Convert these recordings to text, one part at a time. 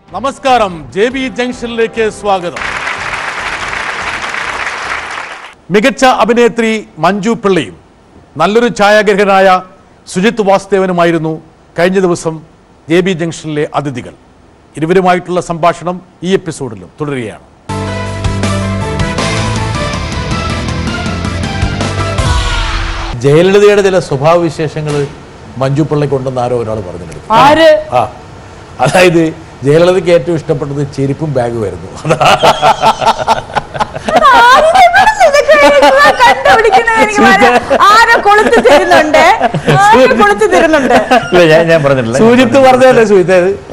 നമസ്കാരം J B ജംഗ്ഷനിലേക്ക് സ്വാഗതം മികച്ച അഭിനേത്രി മഞ്ജു പിള്ളയും നല്ലൊരു ഛായാഗ്രഹനായ സുജിത് വാസുദേവനുമായിരുന്നു കഴിഞ്ഞ ദിവസം ജെ ബി ജംഗ്ഷനിലെ അതിഥികൾ ഇരുവരുമായിട്ടുള്ള സംഭാഷണം ഈ എപ്പിസോഡിലും തുടരുകയാണ് ജയലളിതയുടെ ചില സ്വഭാവ വിശേഷങ്ങൾ മഞ്ജു പിള്ളയ്ക്കുണ്ടെന്ന് ആരോ ഒരാൾ പറഞ്ഞിട്ടുണ്ട് ആര് ആ അതായത് ജയലളിതയ്ക്ക് ഏറ്റവും ഇഷ്ടപ്പെട്ടത് ചെരുപ്പും ബാഗും ആയിരുന്നു കണ്ടുപിടിക്കുന്നത് എനിക്ക് വളരെ- ആരോ കൊളുത്ത് തരുന്നുണ്ട് ആരോ കൊളുത്ത് തരുന്നുണ്ട് ഇല്ല ഞാൻ ഞാൻ പറഞ്ഞിട്ടില്ല സൂചിത്ത് പറഞ്ഞതല്ലേ സൂചിത്ത്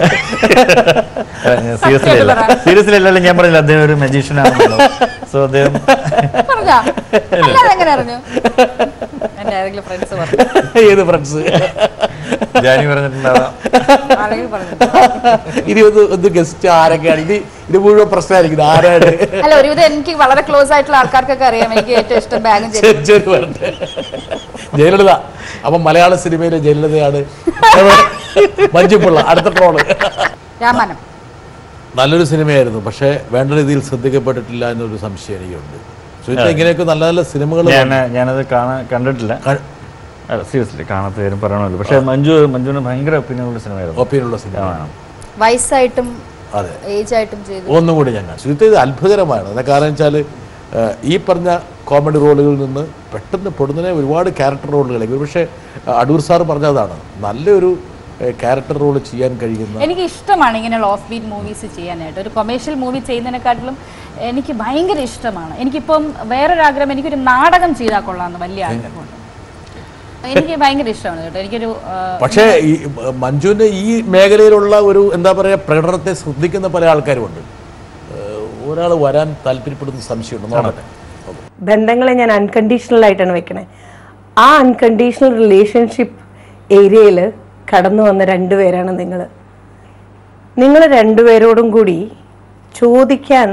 സീരിയസ്ലി അല്ല സീരിയസ്ലി അല്ലല്ലോ ഞാൻ പറഞ്ഞില്ല അദ്ദേഹം ഒരു മജീഷ്യൻ ആണല്ലോ സോ അദ്ദേഹം പറഞ്ഞോ അല്ലാതെ എങ്ങനെ അറിഞ്ഞു എന്റെ ഏതെങ്കിലും ഫ്രണ്ട്സ് പറഞ്ഞു ഏത് ഫ്രണ്ട്സ് ജാനി പറഞ്ഞിട്ടുണ്ടാവാം ആരെങ്കിലും പറഞ്ഞു ഇനി ഒന്ന് ഒന്ന് ഗസ്റ്റ് ആരൊക്കെയാണ് ഇത് ഇത് മുഴുവൻ പ്രശ്നമായിരിക്കും ഇത് ആരാണ് അല്ല ഒരുവിധം എനിക്ക് വളരെ ക്ലോസ് ആയിട്ടുള്ള ആൾക്കാർക്കൊക്കെ അറിയാം എനിക്ക് ഏറ്റവും ഇഷ്ടം ബാഗും ചെയ്തു ചെറിയ പറഞ്ഞിട്ട്. ജയലളിത അപ്പൊ മലയാള സിനിമയിലെ ജയലളിതയാണ് മഞ്ജുപിള്ള അടുത്ത ട്രോള് രാമാനം നല്ലൊരു സിനിമയായിരുന്നു പക്ഷേ വേണ്ട രീതിയിൽ ശ്രദ്ധിക്കപ്പെട്ടിട്ടില്ല എന്നൊരു സംശയം എനിക്കുണ്ട് സുജിത്ത് ഇങ്ങനെയൊക്കെ നല്ല നല്ല സിനിമകൾ ഞാൻ ഞാനത് കാണാൻ കണ്ടിട്ടില്ല സീരിയസ്ലി കാണാത്ത പേരും പറയണമല്ലോ പക്ഷെ മഞ്ജു മഞ്ജുവിന് ഭയങ്കര ഒപ്പീനിയനുള്ള സിനിമയായിരുന്നു ഒപ്പീനുള്ള സിനിമ ആ. വയസ്സായിട്ടും അതെ ഏജ് ആയിട്ടും ചെയ്തു ഒന്നും കൂടി ഞാൻ സുജിത്ത് ഇത് അത്ഭുതകരമാണ് അതിന്റെ കാരണം വെച്ചാൽ ഈ പറഞ്ഞ കോമഡി റോളുകളിൽ നിന്ന് പെട്ടെന്ന് പൊടുന്നതിനെ ഒരുപാട് ക്യാരക്ടർ റോളുകൾ പക്ഷേ അടൂർ സാറ് പറഞ്ഞതാണ് നല്ലൊരു ക്യാരക്ടർ റോൾ ചെയ്യാൻ കഴിയുന്ന എനിക്ക് ഇഷ്ടമാണ് ഇങ്ങനെയുള്ള ഓഫ് ബീറ്റ് മൂവീസ് ചെയ്യാനായിട്ട് ഒരു കൊമേഴ്ഷ്യൽ മൂവി ചെയ്യുന്നതിനെക്കാട്ടിലും എനിക്ക് ഭയങ്കര ഇഷ്ടമാണ് എനിക്കിപ്പം വേറൊരാഗ്രഹം എനിക്കൊരു നാടകം ചെയ്താൽ കൊള്ളാമെന്ന് വലിയ ആഗ്രഹമുണ്ട് എനിക്ക് ഭയങ്കര ഇഷ്ടമാണ് കേട്ടോ എനിക്കൊരു ആ, പക്ഷേ ഈ മഞ്ജുവിൻ്റെ ഈ മേഖലയിലുള്ള ഒരു എന്താ പറയുക പ്രകടനത്തെ ശ്രദ്ധിക്കുന്ന പല ആൾക്കാരുമുണ്ട് ഒരാൾ വരാൻ താല്പര്യപ്പെടുന്ന സംശയമുണ്ട് നോക്കട്ടെ ബന്ധങ്ങളെ ഞാൻ അൺകണ്ടീഷണൽ ആയിട്ടാണ് വെക്കണേ ആ അൺകണ്ടീഷണൽ റിലേഷൻഷിപ്പ് ഏരിയയിൽ കടന്നു വന്ന രണ്ടുപേരാണ് നിങ്ങൾ നിങ്ങൾ രണ്ടുപേരോടും കൂടി ചോദിക്കാൻ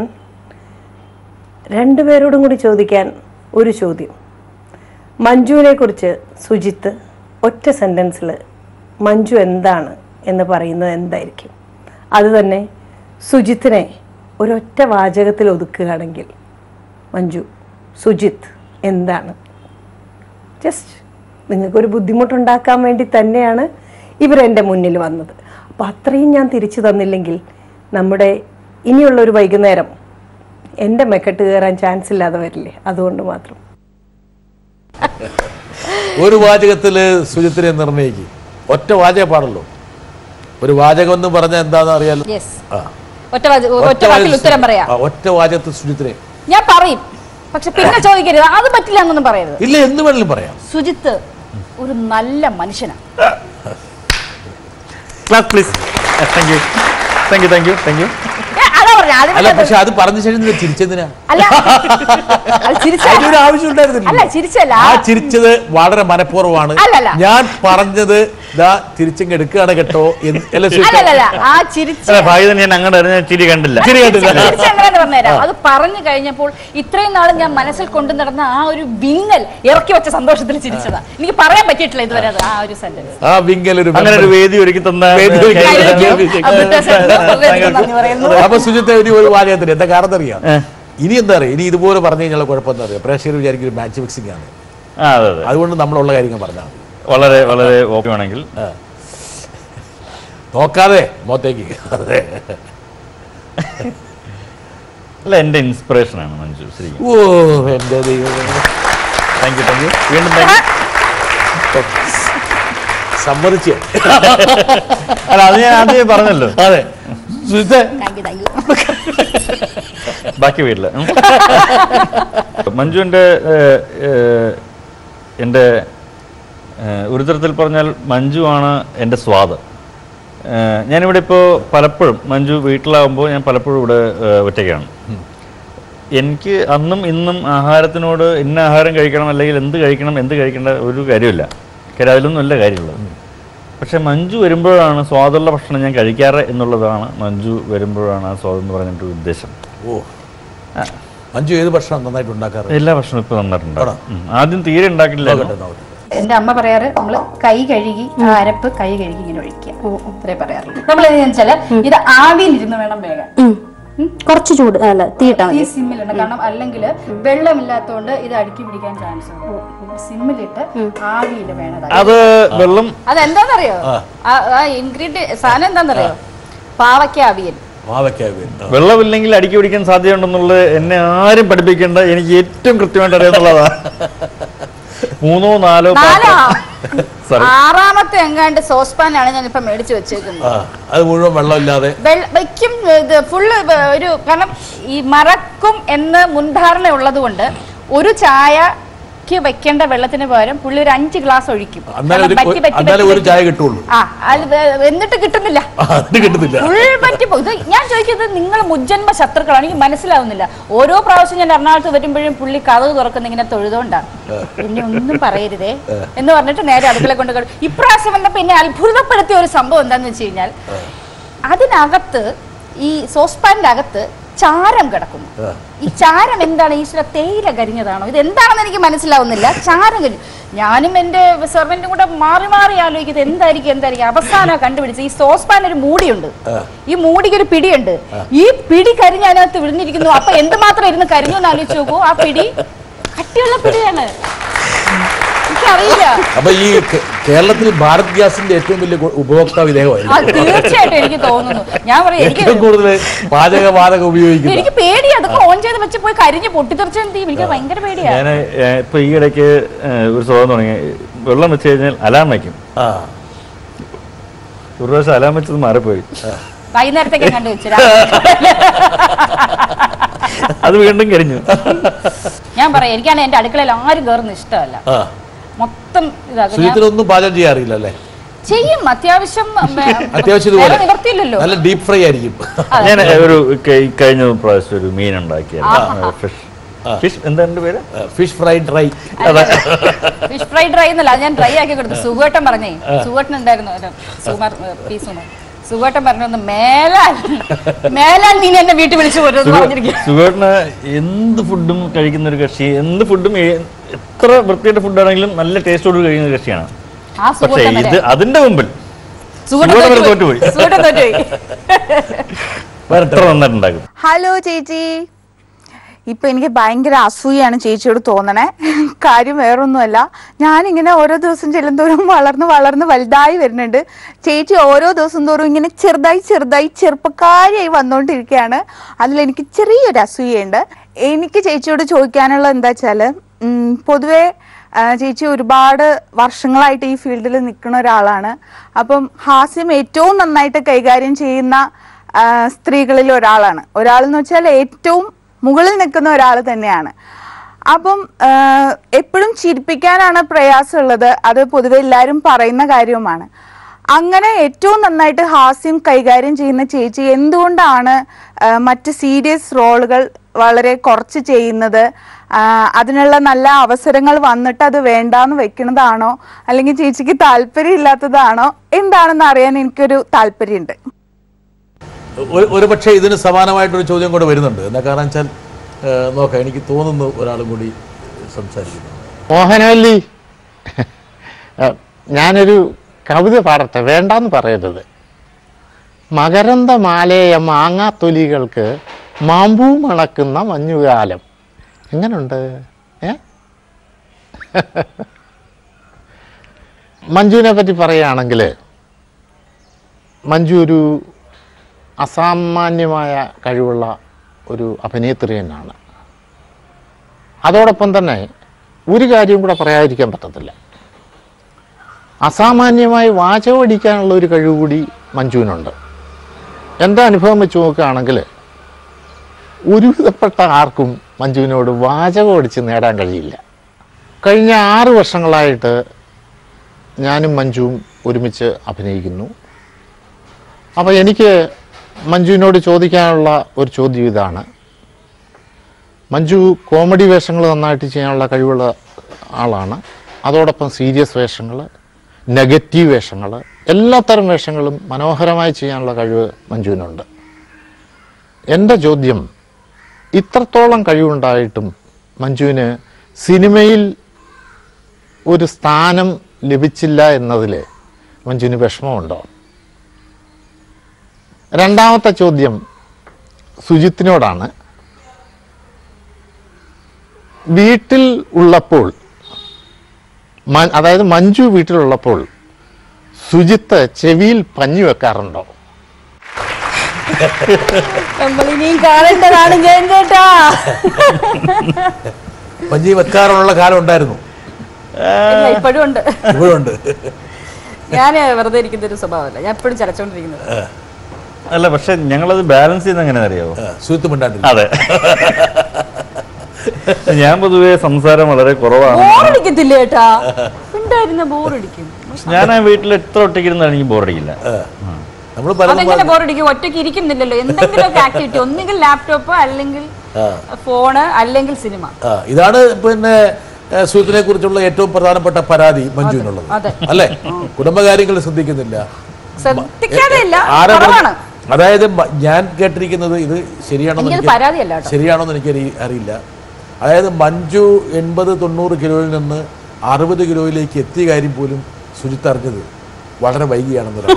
രണ്ടുപേരോടും കൂടി ചോദിക്കാൻ ഒരു ചോദ്യം മഞ്ജുവിനെ കുറിച്ച് സുജിത്ത് ഒറ്റ സെൻറ്റൻസിൽ മഞ്ജു എന്താണ് എന്ന് പറയുന്നത് എന്തായിരിക്കും അത് തന്നെ സുജിത്തിനെ ഒരൊറ്റ വാചകത്തിൽ ഒതുക്കുകയാണെങ്കിൽ മഞ്ജു സുജിത്ത് എന്താണ് ജസ്റ്റ് നിങ്ങൾക്കൊരു ബുദ്ധിമുട്ടുണ്ടാക്കാൻ വേണ്ടി തന്നെയാണ് ഇവരെൻ്റെ മുന്നിൽ വന്നത് അപ്പോൾ അത്രയും ഞാൻ തിരിച്ചു തന്നില്ലെങ്കിൽ നമ്മുടെ ഇനിയുള്ള ഒരു വൈകുന്നേരം എൻ്റെ മെക്കെട്ട് കയറാൻ ചാൻസ് ഇല്ലാതെ വരില്ലേ അതുകൊണ്ട് മാത്രം ഒരു വാചകത്തിൽ സുജിത്തിനെ നിർണ്ണയിക്കും ഒറ്റ വാചകം പാടുള്ളൂ ഒരു വാചകം എന്ന് പറഞ്ഞാൽ എന്താണെന്ന് അറിയാലോ yes. ആ. ഒറ്റ വാച- ഒറ്റ വാക്കിൽ ഉത്തരം പറയാം ആ, ഒറ്റ വാചകത്തിൽ സുജിത്തിനെ ഞാൻ പറയും പക്ഷെ പിന്നെ ചോദിക്കരുത് അത് പറ്റില്ല എന്നൊന്നും പറയരുത് ഇല്ല എന്ത് വേണമെങ്കിലും പറയാം സുജിത്ത് ഒരു നല്ല മനുഷ്യനാണ് class please thank you thank you thank you thank you ഏ, അതാ പറഞ്ഞ ആദ്യം അല്ല പറഞ്ഞത്. പക്ഷെ അത് പറഞ്ഞ ശേഷം നിങ്ങൾ ചിരിച്ചെന്തിനാ അല്ല അത് ചിരിച്ചല്ല. അതിനൊരു ആവശ്യം ഉണ്ടായിരുന്നില്ല അല്ല ചിരിച്ചല്ല ആ ചിരിച്ചത് വളരെ മനഃപൂർവ്വമാണ് അല്ലല്ല. ഞാൻ പറഞ്ഞത് ദാ തിരിച്ചിങ് എടുക്കുകയാണ് കേട്ടോ എന്ന് അല്ലേ സുജിത്ത്? അല്ലല്ല ആ ചിരിച്ച അല്ല ഭാഗ്യം തന്നെ ഞാൻ അങ്ങോട്ട് അറിഞ്ഞ ചിരി കണ്ടില്ല ചിരി കണ്ടില്ല ചിരിച്ച എങ്ങനെയാന്ന് പറഞ്ഞുതരാം അത് പറഞ്ഞു കഴിഞ്ഞപ്പോൾ ഇത്രയും നാളും ഞാൻ മനസ്സിൽ കൊണ്ടു നടന്ന ആ ഒരു വിങ്ങൽ ഇറക്കി വെച്ച സന്തോഷത്തിൽ ചിരിച്ചതാ എനിക്ക് പറയാൻ പറ്റിയിട്ടില്ല ഇതുവരെ അത് ആ ഒരു സെന്റൻസ് ആ വിങ്കൽ ഒരു അങ്ങനെ ഒരു വേദി ഒരുക്കി തന്ന വേദി ഒരുക്കി നന്ദി പറയുന്നു അപ്പൊ സുജിത്ത് ഇനി ഒരു വാചകത്തിന് എന്താ കാരണം അറിയാം ഇനി എന്താ അറിയാം ഇനി ഇതുപോലെ പറഞ്ഞു കഴിഞ്ഞാൽ കുഴപ്പം എന്താ അറിയാം പ്രേക്ഷകർ വിചാരിക്കും ഒരു മാച്ച് ഫിക്സിംഗ് ആണ് ആ അതെ അതെ അതുകൊണ്ട് നമ്മളുള്ള കാര്യങ്ങൾ പറഞ്ഞാൽ മതി വളരെ വളരെ ഓക്കെ ആണെങ്കിൽ നോക്കാതെ മോത്തേക്ക് അതെ അല്ല എൻ്റെ ഇൻസ്പിറേഷനാണ് മഞ്ജു ശരിക്കും ഓ എന്റെ ദൈവമേ താങ്ക് യു താങ്ക് യു വീണ്ടും താങ്ക് യു സമ്മതിച്ചേ അല്ല അത് ഞാൻ ആദ്യമേ പറഞ്ഞല്ലോ അതെ Sujith thank you thank you ബാക്കി വീട്ടില് ഉം. മഞ്ജുവിൻ്റെ ഏഹ്, ഏഹ്, എൻ്റെ ഏഹ്, ഒരു തരത്തിൽ പറഞ്ഞാൽ മഞ്ജു ആണ് എൻ്റെ സ്വാദ് ഏഹ്, ഞാനിവിടെ ഇപ്പോൾ പലപ്പോഴും മഞ്ജു വീട്ടിലാവുമ്പോൾ ഞാൻ പലപ്പോഴും ഇവിടെ ഏഹ്, ഒറ്റയ്ക്കാണ് എനിക്ക് അന്നും ഇന്നും ആഹാരത്തിനോട് ഇന്ന ആഹാരം കഴിക്കണം അല്ലെങ്കിൽ എന്ത് കഴിക്കണം എന്ത് കഴിക്കേണ്ട ഒരു കാര്യമില്ല കാര്യം അതിലൊന്നും അല്ല കാര്യമുള്ളത് പക്ഷെ മഞ്ജു വരുമ്പോഴാണ് സ്വാദുള്ള ഭക്ഷണം ഞാൻ കഴിക്കാറ് എന്നുള്ളതാണ് മഞ്ജു വരുമ്പോഴാണ് ആ സ്വാദം എന്ന് പറഞ്ഞിട്ട് ഉദ്ദേശം ഓ മഞ്ജു ഏത് ഭക്ഷണം നന്നായിട്ട് ഉണ്ടാക്കാറ് എല്ലാ ഭക്ഷണവും ഇപ്പൊ നന്നായിട്ടുണ്ട് ആണോ? ആദ്യം തീരെ ഉണ്ടാക്കില്ല നോക്കട്ടെ നോക്കട്ടെ എന്റെ അമ്മ പറയാറ് നമ്മൾ കൈ കഴുകി ആ അരപ്പ് കൈ കഴുകി ഇങ്ങനെ ഒഴിക്കുക അത്രേ പറയാറുള്ളൂ നമ്മൾ വെച്ചാല് ഇത് ആവിയിലിരുന്ന് വേണം വേഗം ഉം. കുറച്ച് ചൂട് അല്ല തീയിട്ടാ ഈ മതി സിമ്മിലുണ്ട് കാരണം അല്ലെങ്കിൽ വെള്ളമില്ലാത്തതുകൊണ്ട് ഇത് അടുക്കി പിടിക്കാൻ ചാൻസ് ഉണ്ട് സിമ്മിലിട്ട് ആവിയിൽ വേണം ഇത് അത് വെള്ളം അതെന്താന്നറിയോ ആ ഇൻഗ്രീഡിയൻ സാധനം എന്താന്നറിയോ പാവയ്ക്ക അവിയൽ പാവയ്ക്കാവ് വെള്ളമില്ലെങ്കിൽ അടുക്കി പിടിക്കാൻ സാധ്യതയുണ്ടെന്നുള്ളത് എന്നെ ആരും പഠിപ്പിക്കേണ്ട എനിക്ക് ഏറ്റവും കൃത്യമായിട്ട് അറിയാന്നുള്ളതാ മൂന്നോ നാലോ നാലാ സോറി ആറാമത്തെ എങ്ങാണ്ട് സോസ്പാനാണ് ഞാൻ ഇപ്പൊ മേടിച്ചു വെച്ചേക്കുന്നത് ആ അത് മുഴുവൻ വെള്ളമില്ലാതെ വെള്ള- വെക്കും ഇത് ഫുള്ള് ഒരു കാരണം ഈ മറക്കും എന്ന് മുൻധാരണ ഉള്ളത് കൊണ്ട് ഒരു ചായക്ക് വെക്കേണ്ട വെള്ളത്തിന് പകരം പുള്ളി ഒരു അഞ്ച് ഗ്ലാസ് ഒഴിക്കും അന്നാലും ഒരു- കാരണം പറ്റി, പറ്റി, അന്നാലും പറ്റി, ഒരു ചായ കിട്ടുള്ളൂ ആ അത് വേ- എന്നിട്ട് കിട്ടുന്നില്ല ആ, അത് കിട്ടുന്നില്ല ഫുൾ പറ്റി പോയി. ഇത് ഞാൻ ചോദിക്കുന്നത് നിങ്ങൾ മുജ്ജന്മ ശത്രുക്കളാണ് എനിക്ക് മനസ്സിലാവുന്നില്ല ഓരോ പ്രാവശ്യം ഞാൻ എറണാകുളത്ത് വരുമ്പോഴും പുള്ളി കഥവ് തുറക്കുന്ന ഇങ്ങനെ തൊഴുതുകൊണ്ടാണ് എന്നെ ഒന്നും പറയരുതേ എന്ന് പറഞ്ഞിട്ട് നേരെ അടുക്കള കൊണ്ട് കളി ഇപ്രാവശ്യം വന്നപ്പോ എന്നെ അത്ഭുതപ്പെടുത്തിയ ഒരു സംഭവം എന്താന്ന് വെച്ച് കഴിഞ്ഞാൽ അതിനകത്ത് ഈ സോസ്പാനിന്റെ അകത്ത് ചാരം കിടക്കുന്നു ഈ ചാരം എന്താണ് ഈശ്വര തേയില കരിഞ്ഞതാണോ ഇത് എന്താണെന്ന് എനിക്ക് മനസ്സിലാവുന്നില്ല ചാരം കരിഞ്ഞു ഞാനും എന്റെ സെർവന്റും കൂടെ മാറി മാറി ആലോചിക്കുന്നത് എന്തായിരിക്കും എന്തായിരിക്കും അവസാനം കണ്ടുപിടിച്ച് ഈ സോസ്പാൻ ഒരു മൂടിയുണ്ട് ഈ മൂടിക്ക് ഒരു പിടിയുണ്ട് ഈ പിടി കരിഞ്ഞ് അതിനകത്ത് വിഴുന്നിരിക്കുന്നു അപ്പൊ എന്തുമാത്രം ഇരുന്ന് കരിഞ്ഞു എന്ന് ആലോചിച്ച് നോക്കൂ ആ പിടി കട്ടിയുള്ള പിടിയാണ് എനിക്കറിയില്ല അപ്പൊ ഈ കേ- കേരളത്തിൽ ഭാരത് ഗ്യാസിന്റെ ഏറ്റവും വലിയ ഗു- ഉപഭോക്താവ് ആ ഇദ്ദേഹമായിരുന്നു തീർച്ചയായിട്ടും എനിക്ക് തോന്നുന്നു ഞാൻ പറയാം എനിക്ക് ഏറ്റവും കൂടുതൽ പാചകവാതകം ഉപയോഗിക്കുന്നത് എനിക്ക് പേടിയാ അതൊക്കെ ഓൺ ചെയ്ത് വെച്ച് പോയി കരിഞ്ഞ് പൊട്ടിത്തെറിച്ച് എന്ത് ചെയ്യും എനിക്ക് ഭയങ്കര പേടിയാ ഞാൻ ഇപ്പൊ ഈ ഇടയ്ക്ക് ഏഹ്, ഒരു സ്വഭാവം തുടങ്ങി വെള്ളം വെച്ച് കഴിഞ്ഞാൽ അലാം വയ്ക്കും ആ ഒരു പ്രാവശ്യം അലാം വെച്ചത് മാറിപ്പോയി വൈകുന്നേരത്തേക്ക് കണ്ടു വെച്ചു അത് വീണ്ടും കരിഞ്ഞു ഞാൻ പറയാം എനിക്കാണ് എന്റെ അടുക്കളയിൽ ആരും കയറുന്ന ഇഷ്ടമല്ല ആ മൊത്തം ഇതാക്കും ഞാൻ സുജിത്തിനൊന്നും പാചകം ചെയ്യാറില്ല അല്ലേ ചെയ്യും അത്യാവശ്യം വേ- അത്യാവശ്യം വേറെ ഇതുപോലെ നിവർത്തിയില്ലല്ലോ നല്ല ഡീപ് ഫ്രൈ ആയിരിക്കും ഞാൻ ഒരു കൈ- കഴിഞ്ഞ പ്രാവശ്യം ഒരു മീൻ ഉണ്ടാക്കിയ ഫിഷ് ഫിഷ് എന്താ എന്റെ പേര് fish fry dry fish fry dry എന്നല്ല അത് ഞാൻ ഡ്രൈ ആക്കി കൊടുത്തു സുഖേട്ടൻ പറഞ്ഞേ സുഖേട്ടൻ ഉണ്ടായിരുന്നു ഒരു സുമാർ പി സുമാർ സുഖേട്ടൻ പറഞ്ഞു ഒന്ന് മേലാൽ മേലാൽ നീ എന്നെ വീട്ടിൽ വിളിച്ചു പോരുമെന്ന് പറഞ്ഞിരിക്കും സുഖേട്ടന് എന്ത് ഫുഡും കഴിക്കുന്ന ഒരു കക്ഷി എന്ത് ഫുഡും ഏ- എത്ര വൃത്തിയുടെ ഫുഡാണെങ്കിലും നല്ല ടേസ്റ്റോട് കഴിക്കുന്ന ഒരു കക്ഷിയാണ് ആ പക്ഷേ സുഖേട്ടൻ ഇത് വരെ. അതിന്റെ മുമ്പിൽ സുഖേട്ടൻ സുഖേട്ടൻ വരെ തോറ്റുപോയി. തോറ്റുപോയി. സുഖേട്ടൻ തോറ്റുപോയി എത്ര നന്നായിട്ടുണ്ടാക്കും ഹലോ ചേച്ചി ഇപ്പൊ എനിക്ക് ഭയങ്കര അസൂയാണ് ചേച്ചിയോട് തോന്നണേ കാര്യം വേറൊന്നുമല്ല ഞാനിങ്ങനെ ഓരോ ദിവസം ചെല്ലുന്തോറും വളർന്ന് വളർന്ന് വലുതായി വരുന്നുണ്ട് ചേച്ചി ഓരോ ദിവസം തോറും ഇങ്ങനെ ചെറുതായി ചെറുതായി ചെറുപ്പക്കാരിയായി വന്നുകൊണ്ടിരിക്കുകയാണ് അതിലെനിക്ക് ചെറിയൊരു അസൂയയുണ്ട് എനിക്ക് ചേച്ചിയോട് ചോദിക്കാനുള്ള എന്താ വെച്ചാൽ പൊതുവേ ആ, ചേച്ചി ഒരുപാട് വർഷങ്ങളായിട്ട് ഈ ഫീൽഡിൽ നിൽക്കുന്ന ഒരാളാണ് അപ്പം ഹാസ്യം ഏറ്റവും നന്നായിട്ട് കൈകാര്യം ചെയ്യുന്ന ആ, സ്ത്രീകളിൽ ഒരാളാണ് ഒരാളെന്ന് വെച്ചാൽ ഏറ്റവും മുകളിൽ നിൽക്കുന്ന ഒരാൾ തന്നെയാണ് അപ്പം എപ്പോഴും ചിരിപ്പിക്കാനാണ് പ്രയാസമുള്ളത് അത് പൊതുവെ എല്ലാവരും പറയുന്ന കാര്യവുമാണ് അങ്ങനെ ഏറ്റവും നന്നായിട്ട് ഹാസ്യം കൈകാര്യം ചെയ്യുന്ന ചേച്ചി എന്തുകൊണ്ടാണ് ആ, മറ്റ് സീരിയസ് റോളുകൾ വളരെ കുറച്ച് ചെയ്യുന്നത് ആ, അതിനുള്ള നല്ല അവസരങ്ങൾ വന്നിട്ട് അത് വേണ്ടാന്ന് വെക്കണതാണോ അല്ലെങ്കിൽ ചേച്ചിക്ക് താല്പര്യം ഇല്ലാത്തതാണോ എന്താണെന്ന് അറിയാൻ എനിക്കൊരു താല്പര്യമുണ്ട് ഒരു- ഒരു പക്ഷേ ഇതിന് സമാനമായിട്ടൊരു ചോദ്യം കൂടെ വരുന്നുണ്ട് എന്താ കാരണം വെച്ചാൽ ഏഹ്, നോക്കാം എനിക്ക് തോന്നുന്നു ഒരാളും കൂടി സംസാരിക്കുന്നു മോഹനവല്ലി ഏഹ്, ഞാനൊരു കവിത പാടട്ടെ വേണ്ടാന്ന് പറയരുത് മകരന്ത മാലേയ മാങ്ങാത്തൊലികൾക്ക് മാമ്പൂ മണക്കുന്ന മഞ്ഞുകാലം എങ്ങനുണ്ട് ഏ മഞ്ജുവിനെ പറ്റി പറയുകയാണെങ്കിൽ മഞ്ജു ഒരു അസാമാന്യമായ കഴിവുള്ള ഒരു അഭിനേത്രി തന്നെയാണ് അതോടൊപ്പം തന്നെ ഒരു കാര്യം കൂടെ പറയാതിരിക്കാൻ പറ്റത്തില്ല അസാമാന്യമായി വാചകമടിക്കാനുള്ള ഒരു കഴിവ് കൂടി മഞ്ജുവിനുണ്ട് എൻ്റെ അനുഭവം വെച്ച് നോക്കുകയാണെങ്കിൽ ഒരുവിധപ്പെട്ട ആർക്കും മഞ്ജുവിനോട് വാചകം അടിച്ച് നേടാൻ കഴിയില്ല കഴിഞ്ഞ ആറ് വർഷങ്ങളായിട്ട് ഞാനും മഞ്ജുവും ഒരുമിച്ച് അഭിനയിക്കുന്നു അപ്പോൾ എനിക്ക് മഞ്ജുവിനോട് ചോദിക്കാനുള്ള ഒരു ചോദ്യം ഇതാണ് മഞ്ജു കോമഡി വേഷങ്ങൾ നന്നായിട്ട് ചെയ്യാനുള്ള കഴിവുള്ള ആളാണ് അതോടൊപ്പം സീരിയസ് വേഷങ്ങൾ നെഗറ്റീവ് വേഷങ്ങൾ എല്ലാത്തരം വേഷങ്ങളും മനോഹരമായി ചെയ്യാനുള്ള കഴിവ് മഞ്ജുവിനുണ്ട് എൻ്റെ ചോദ്യം ഇത്രത്തോളം കഴിവുണ്ടായിട്ടും മഞ്ജുവിന് സിനിമയിൽ ഒരു സ്ഥാനം ലഭിച്ചില്ല എന്നതിൽ മഞ്ജുവിന് വിഷമമുണ്ടോ രണ്ടാമത്തെ ചോദ്യം സുജിത്തിനോടാണ് വീട്ടിൽ ഉള്ളപ്പോൾ മ- അതായത് മഞ്ജു വീട്ടിലുള്ളപ്പോൾ സുജിത്ത് ചെവിയിൽ പഞ്ഞു വെക്കാറുണ്ടോ നമ്മൾ ഇനിയും കാണേണ്ടതാണ് ജയൻ ചേട്ടാ പഞ്ചി വെക്കാറുള്ള കാലം ഉണ്ടായിരുന്നു ഇല്ല, ഇപ്പോഴും ഉണ്ട് ഇപ്പോഴുണ്ട് ഞാൻ വെറുതെ ഇരിക്കുന്ന ഒരു സ്വഭാവമല്ല ഞാൻ എപ്പോഴും ചലച്ചോണ്ടിരിക്കുന്നത് അല്ല പക്ഷെ ഞങ്ങളത് ബാലൻസ് ചെയ്യുന്ന എങ്ങനെയാ അറിയാവോ സുഹൃത്ത് മിണ്ടാണ്ടില്ല അതെ ഞാൻ പൊതുവെ സംസാരം വളരെ കുറവാണ് ബോറടിക്കത്തില്ല ചേട്ടാ ഉണ്ടായിരുന്ന ബോറടിക്കും ഞാൻ ആ വീട്ടിൽ എത്ര ഒറ്റയ്ക്കിരുന്നാലും എനിക്ക് ബോറടിക്കില്ല നമ്മൾ പലതും അതെങ്ങനെ ബോറടിക്കും ഒറ്റയ്ക്ക് ഇരിക്കുന്നില്ലല്ലോ എന്തെങ്കിലുമൊക്കെ ആക്ടിവിറ്റി ഒന്നുകിൽ ലാപ്ടോപ്പ് അല്ലെങ്കിൽ ആ. ഫോണ് അല്ലെങ്കിൽ സിനിമ ആ, ഇതാണ് പിന്നെ സുഹൃത്തിനെ കുറിച്ചുള്ള ഏറ്റവും പ്രധാനപ്പെട്ട പരാതി മഞ്ജുവിനുള്ളത് അതെ. അല്ലേ കുടുംബകാര്യങ്ങൾ ശ്രദ്ധിക്കുന്നില്ല ശ്രദ്ധിക്കാതെ ഇല്ല ആരാ പറഞ്ഞ- കുറവാണ് അതായത് മ- ഞാൻ കേട്ടിരിക്കുന്നത് ഇത് ശരിയാണോ എനിക്കത് പരാതിയല്ല കേട്ടോ. ശരിയാണോന്ന് എനിക്ക് അറി- അറിയില്ല അതായത് മഞ്ജു എൺപത് തൊണ്ണൂറ് കിലോയിൽ നിന്ന് അറുപത് കിലോയിലേക്ക് എത്തിയ കാര്യം പോലും സുജിത്ത് അറിഞ്ഞത് വളരെ വൈകിയാണെന്നൊരു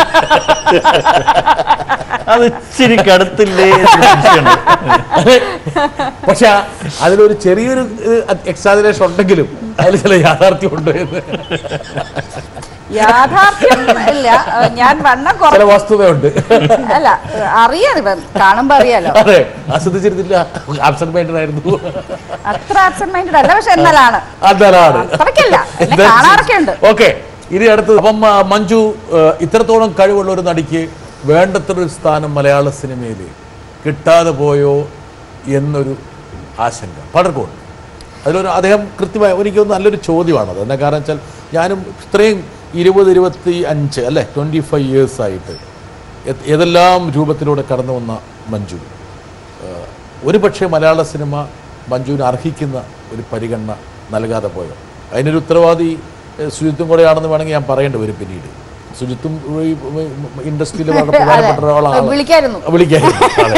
അത് ഇച്ചിരി കടുത്തില്ലേ എന്നൊരു സംശയമുണ്ട്. പക്ഷെ ആ- അതിലൊരു ചെറിയൊരു എക്സാജറേഷൻ ഉണ്ടെങ്കിലും അതിൽ ചില യാഥാർത്ഥ്യം ഉണ്ട് എന്ന് യാഥാർത്ഥ്യം ഇല്ല ഏഹ് ഞാൻ വണ്ണം ചില കുറച്ച് വസ്തുതയുണ്ട് അല്ല അറിയാം ഇപ്പം കാണുമ്പോ അറിയാലോ അതെ ആസ്വദിച്ചിരുന്നില്ല ആബ്സെന്റ് മൈൻഡഡ് ആയിരുന്നു അത്ര ആബ്സെന്റ് മൈൻഡഡ് അല്ല പക്ഷെ എന്നാലാണ് അതാണ് അത്രയ്ക്കല്ല എന്നെ കാണാറൊക്കെ ഉണ്ട് ഓക്കെ ഇനി അടുത്ത് അപ്പം ആ, മഞ്ജു ആ, ഇത്രത്തോളം കഴിവുള്ള ഒരു നടിക്ക് വേണ്ടത്ര ഒരു സ്ഥാനം മലയാള സിനിമയിൽ കിട്ടാതെ പോയോ എന്നൊരു ആശങ്ക പലർക്കും ഉണ്ട് അതിലൊരു അദ്ദേഹം കൃത്യമായ എനിക്ക് നല്ലൊരു ചോദ്യമാണത് എന്നാ കാരണം വെച്ചാൽ ഞാനും ഇത്രയും ഇരുപത് ഇരുപത്തി അഞ്ച് അല്ലേ ട്വൻറ്റി ഫൈവ് ഇയേഴ്സ് ആയിട്ട് ഏ- ഏതെല്ലാം രൂപത്തിലൂടെ കടന്നു വന്ന മഞ്ജു ഏഹ് ഒരു പക്ഷേ മലയാള സിനിമ മഞ്ജുവിന് അർഹിക്കുന്ന ഒരു പരിഗണന നൽകാതെ പോയോ അതിനൊരു ഉത്തരവാദി ഏഹ് സുജിത്തും കൂടെയാണെന്ന് വേണമെങ്കിൽ ഞാൻ പറയേണ്ടി വരും പിന്നീട് സുജിത്തും ഈ ഇൻഡസ്ട്രിയിൽ വളരെ പ്രധാനപ്പെട്ട ഒരാളാണ് വിളിക്കായിരുന്നു വിളിക്കായിരുന്നു അതെ.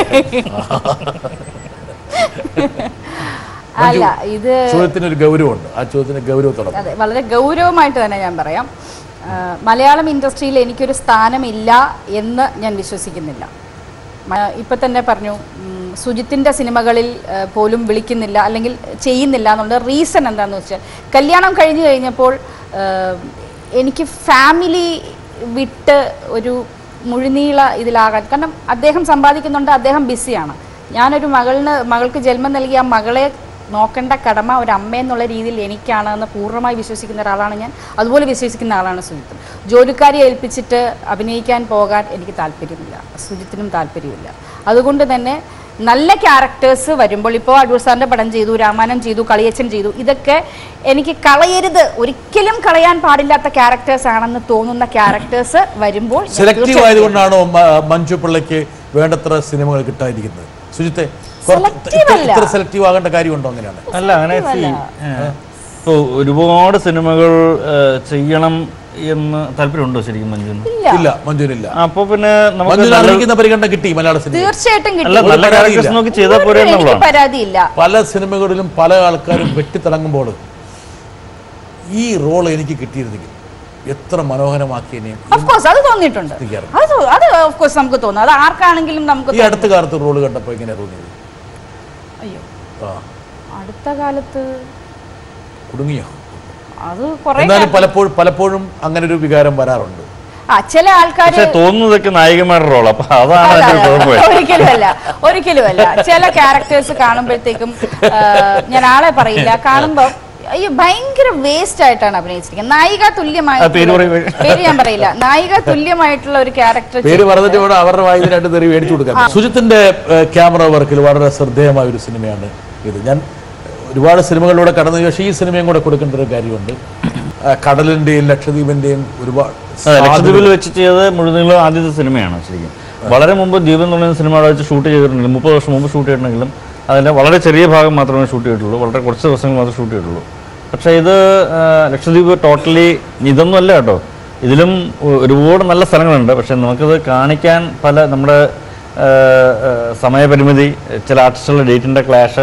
അല്ല ഇത് ചോദ്യത്തിനൊരു ഗൗരവമുണ്ട് ആ ചോദ്യത്തിന് ഗൗരവത്തോടെ അതെ വളരെ ഗൗരവമായിട്ട് തന്നെ ഞാൻ പറയാം ആ, മലയാളം ഇൻഡസ്ട്രിയിൽ എനിക്കൊരു സ്ഥാനമില്ല എന്ന് ഞാൻ വിശ്വസിക്കുന്നില്ല മ- ഇപ്പൊ തന്നെ പറഞ്ഞു ഉം, സുജിത്തിന്റെ സിനിമകളിൽ ആ, പോലും വിളിക്കുന്നില്ല അല്ലെങ്കിൽ ചെയ്യുന്നില്ല എന്നുള്ള റീസൺ എന്താണെന്ന് വെച്ചാൽ കല്യാണം കഴിഞ്ഞു കഴിഞ്ഞപ്പോൾ ആ, എനിക്ക് ഫാമിലി വിട്ട് ഒരു മുഴുനീള ഇതിലാകാൻ കാരണം അദ്ദേഹം സമ്പാദിക്കുന്നുണ്ട് അദ്ദേഹം ബിസിയാണ് ഞാനൊരു മകളിന് മകൾക്ക് ജന്മം നൽകിയ ആ മകളെ നോക്കേണ്ട കടമ ഒരു അമ്മ എന്നുള്ള രീതിയിൽ എനിക്കാണ് എന്ന് പൂർണ്ണമായി വിശ്വസിക്കുന്ന ഒരാളാണ് ഞാൻ അതുപോലെ വിശ്വസിക്കുന്ന ആളാണ് സുജിത്ത് ജോലിക്കാരെ ഏൽപ്പിച്ചിട്ട് അഭിനയിക്കാൻ പോകാൻ എനിക്ക് താല്പര്യമില്ല സുജിത്തിനും താല്പര്യമില്ല അതുകൊണ്ട് തന്നെ നല്ല ക്യാരക്ടേഴ്സ് വരുമ്പോൾ ഇപ്പോൾ അടൂർ സാറിൻ്റെ പടം ചെയ്തു രാമായണം ചെയ്തു കളിയച്ചൻ ചെയ്തു ഇതൊക്കെ എനിക്ക് കളയരുത് ഒരിക്കലും കളയാൻ പാടില്ലാത്ത ക്യാരക്ടേഴ്സ് ആണെന്ന് തോന്നുന്ന ക്യാരക്ടേഴ്സ് വരുമ്പോൾ ഞാൻ സെലക്റ്റീവ് തീർച്ചയായും ആയതുകൊണ്ടാണോ മ- മഞ്ജു പിള്ളയ്ക്ക് വേണ്ടത്ര സിനിമകൾ കിട്ടാതിരിക്കുന്നത് സുജിത്തെ കുറ- Selective ഇത്ര- അല്ല. ഇത്ര സെലക്റ്റീവ് ആകേണ്ട കാര്യമുണ്ടോ അങ്ങനെയാണ് അല്ല അങ്ങനെ ഇപ്പോൾ ഒരുപാട് സിനിമകൾ ഏഹ്, ചെയ്യണം എന്ന് താല്പര്യമുണ്ടോ ശരിക്കും മഞ്ജുന് ഇല്ല ഇല്ല മഞ്ജുവിനില്ല അപ്പൊ പിന്നെ നമുക്ക് മഞ്ജുവിന് നല്ല- അർഹിക്കുന്ന പരിഗണന കിട്ടി മലയാള സിനിമ തീർച്ചയായിട്ടും അല്ല കിട്ടും നല്ല പരാതിയില്ല. ക്യാരക്ടേഴ്സ് നോക്കി ചെയ്താൽ പോരെ എനിക്ക് എന്നുള്ളതാണ് പരാതിയില്ല പല സിനിമകളിലും പല ആൾക്കാരും വെട്ടിത്തിളങ്ങുമ്പോൾ ഈ റോൾ എനിക്ക് കിട്ടിയിരുന്നെങ്കിൽ എത്ര മനോഹരമാക്കിയനെ ഓഫ് കോഴ്സ് അത് തോന്നിയിട്ടുണ്ട് എത്തിക്കാറുണ്ട്. അത് തോ- അത് ഓഫ് കോഴ്സ് നമുക്ക് തോന്നും അത് ആർക്കാണെങ്കിലും നമുക്ക് ഈ അടുത്ത കാലത്ത് റോള് കണ്ടപ്പോൾ ഇങ്ങനെ തോന്നിയത് തോന്നും. അയ്യോ ആ അടുത്ത കാലത്ത് കുടുങ്ങിയോ അത് കുറെ എന്നാലും പലപ്പോഴും പലപ്പോഴും അങ്ങനെ ഒരു വികാരം വരാറുണ്ട് ആ ചില ആൾക്കാര് പക്ഷെ തോന്നുന്നതൊക്കെ നായികമാരുടെ റോൾ അപ്പൊ അതാണ് അല്ല, അതിന്റെ അല്ല, കുഴപ്പം ഒരിക്കലുമല്ല ഒരിക്കലുമല്ല ചില ക്യാരക്ടേഴ്സ് കാണുമ്പോഴത്തേക്കും ആ, ഞാൻ ആളെ പറയില്ല കാണുമ്പോ അയ്യോ ഭയങ്കര വേസ്റ്റ് ആയിട്ടാണ് അഭിനയിച്ചിരിക്കുന്നത് നായിക തുല്യമായ ആ, പേര് പറയൂ. പേര് ഞാൻ പറയില്ല നായിക തുല്യമായിട്ടുള്ള ഒരു ക്യാരക്ടർ പേര് പറഞ്ഞിട്ട് ഇവിടെ അവരുടെ വായിൽ രണ്ട് തെറി മേടിച്ചു കൊടുക്കാം സുജിത്തിന്റെ ക്യാമറ വർക്കിൽ വളരെ ശ്രദ്ധേയമായ ഒരു സിനിമയാണ് ഇത് ഞാൻ ഒരുപാട് സിനിമകളിലൂടെ കടന്നു പക്ഷേ ഈ സിനിമയും കൂടെ കൊടുക്കേണ്ട ഒരു കാര്യമുണ്ട് ആ, കടലിന്റെയും ലക്ഷദ്വീപിന്റെയും ഒരുപാട് അതെ, ലക്ഷദ്വീപിൽ വെച്ച് ചെയ്തത് മുഴുനീളം ആദ്യത്തെ സിനിമയാണ് ശരിക്കും വളരെ മുമ്പ് ദ്വീപ് എന്ന് പറയുന്ന സിനിമ അവിടെ വെച്ച് ഷൂട്ട് ചെയ്തിട്ടുണ്ടെങ്കിലും മുപ്പത് വർഷം മുമ്പ് ഷൂട്ട് ചെയ്തിട്ടുണ്ടെങ്കിലും അതിൻ്റെ വളരെ ചെറിയ ഭാഗം മാത്രമേ ഷൂട്ട് ചെയ്തിട്ടുള്ളൂ വളരെ കുറച്ച് ദിവസങ്ങൾ മാത്രമേ ഷൂട്ട് ചെയ്തിട്ടുള്ളൂ പക്ഷേ ഇത് ആ, ലക്ഷദ്വീപ് ടോട്ടലി ഇതൊന്നും അല്ല കേട്ടോ ഇതിലും ഒ- ഒരുപാട് നല്ല സ്ഥലങ്ങളുണ്ട് പക്ഷേ നമുക്കത് കാണിക്കാൻ പല നമ്മുടെ ആ, ആ, സമയപരിമിതി ചില ആർട്ടിസ്റ്റുകളുടെ ഡേറ്റിൻ്റെ ക്ലാഷ്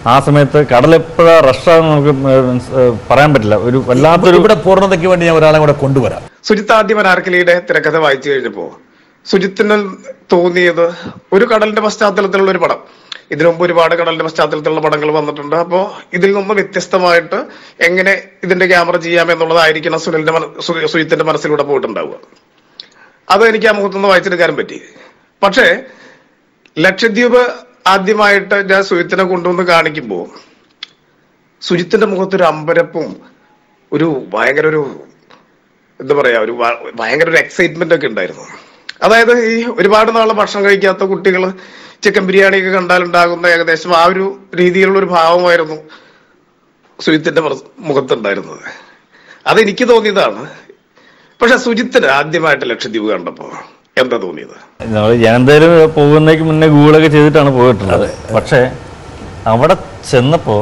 ആ സമയത്ത് കടൽ എപ്പോഴാ റഷാന്ന് നമുക്ക് മീൻസ് പറയാൻ പറ്റില്ല ഒരു വല്ലാത്തൊരു ഇവിടെ പൂർണ്ണതയ്ക്ക് വേണ്ടി ഞാൻ ഒരാളെ കൂടെ കൊണ്ടുവരാം സുജിത്ത് ആദ്യം അനാർക്കലിയുടെ തിരക്കഥ വായിച്ചു കഴിഞ്ഞപ്പോ സുജിത്തിന് തോന്നിയത് ഒരു കടലിന്റെ പശ്ചാത്തലത്തിലുള്ള ഒരു പടം ഇതിനു മുമ്പ് ഒരുപാട് കടലിന്റെ പശ്ചാത്തലത്തിലുള്ള പടങ്ങൾ വന്നിട്ടുണ്ട് അപ്പോ ഇതിൽ നിന്ന് വ്യത്യസ്തമായിട്ട് എങ്ങനെ ഇതിന്റെ ക്യാമറ ചെയ്യാം എന്നുള്ളതായിരിക്കണം സുനിലിന്റെ മന- സു- സുജിത്തിന്റെ മനസ്സിലൂടെ പോയിട്ടുണ്ടാവുക അത് എനിക്ക് ആ മുഖത്തുനിന്ന് വായിച്ചെടുക്കാനും പറ്റി പക്ഷേ ലക്ഷദ്വീപ് ആദ്യമായിട്ട് ഞാൻ സുജിത്തിനെ കൊണ്ടുവന്ന് കാണിക്കുമ്പോൾ സുജിത്തിന്റെ മുഖത്തൊരു അമ്പരപ്പും ഒരു ഭയങ്കര ഒരു എന്താ പറയാ ഒരു വ- ഭയങ്കര ഒരു എക്സൈറ്റ്മെന്റ് ഒക്കെ ഉണ്ടായിരുന്നു അതായത് ഈ ഒരുപാട് നാളെ ഭക്ഷണം കഴിക്കാത്ത കുട്ടികൾ ചിക്കൻ ബിരിയാണി ഒക്കെ കണ്ടാലുണ്ടാകുന്ന ഏകദേശം ആ ഒരു രീതിയിലുള്ള ഒരു ഭാവമായിരുന്നു സുജിത്തിന്റെ മറ- മുഖത്തുണ്ടായിരുന്നത് അതെനിക്ക് തോന്നിയതാണ് പക്ഷെ സുജിത്തിന് ആദ്യമായിട്ട് ലക്ഷദ്വീപ് കണ്ടപ്പോ എന്താ തോന്നിയത് നമ്മൾ ഞാൻ എന്തായാലും പോകുന്നേക്ക് മുന്നേ ഗൂഗിളൊക്കെ ചെയ്തിട്ടാണ് പോയിട്ടുള്ളത് പക്ഷേ അവിടെ ചെന്നപ്പോൾ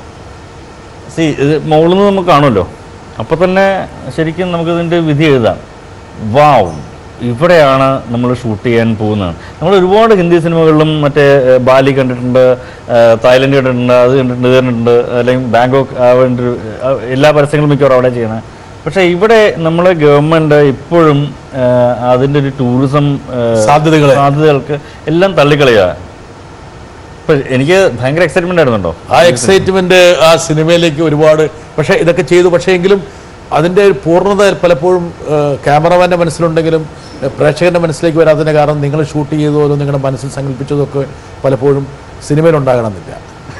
സി ഇത് മുകളിൽ നിന്ന് നമുക്ക് കാണുമല്ലോ അപ്പോൾ തന്നെ ശരിക്കും നമുക്കിതിൻ്റെ വിധി എഴുതാം വാവ് ഇവിടെയാണ് നമ്മൾ ഷൂട്ട് ചെയ്യാൻ പോകുന്നത് നമ്മൾ ഒരുപാട് ഹിന്ദി സിനിമകളിലും മറ്റേ ഏഹ്, ബാലി കണ്ടിട്ടുണ്ട് ഏഹ്, തായ്ലൻഡ് കണ്ടിട്ടുണ്ട് അത് കണ്ടിട്ടുണ്ട് ഇത് കണ്ടിട്ടുണ്ട് അല്ലെങ്കിൽ ബാങ്കോക്ക് ആ വേണ്ടി ഒരു, ആ, എല്ലാ പരസ്യങ്ങളും മിക്കവാറും അവിടെ ചെയ്യണേ പക്ഷേ ഇവിടെ നമ്മളെ ഗവൺമെൻറ് ഇപ്പോഴും ഏഹ്, അതിൻ്റെ ഒരു ടൂറിസം ഏഹ്, സാധ്യതകളെ. സാധ്യതകൾക്ക് എല്ലാം തള്ളിക്കളയുക ഇപ്പൊ എനിക്ക് ഭയങ്കര എക്സൈറ്റ്മെന്റ് ആയിരുന്നുണ്ടോ ആ എക്സൈറ്റ്മെന്റ് ആ സിനിമയിലേക്ക് ഒരുപാട് പക്ഷേ ഇതൊക്കെ ചെയ്തു പക്ഷേ എങ്കിലും അതിൻ്റെ ഒരു പൂർണ്ണത പലപ്പോഴും ക്യാമറമാൻ്റെ മനസ്സിലുണ്ടെങ്കിലും ഏഹ്, പ്രേക്ഷകന്റെ മനസ്സിലേക്ക് വരാത്തതിന് കാരണം നിങ്ങൾ ഷൂട്ട് ചെയ്തതോ നിങ്ങളുടെ മനസ്സിൽ സങ്കല്പിച്ചതോ ഒക്കെ പലപ്പോഴും സിനിമയിൽ ഉണ്ടാകണമെന്നില്ല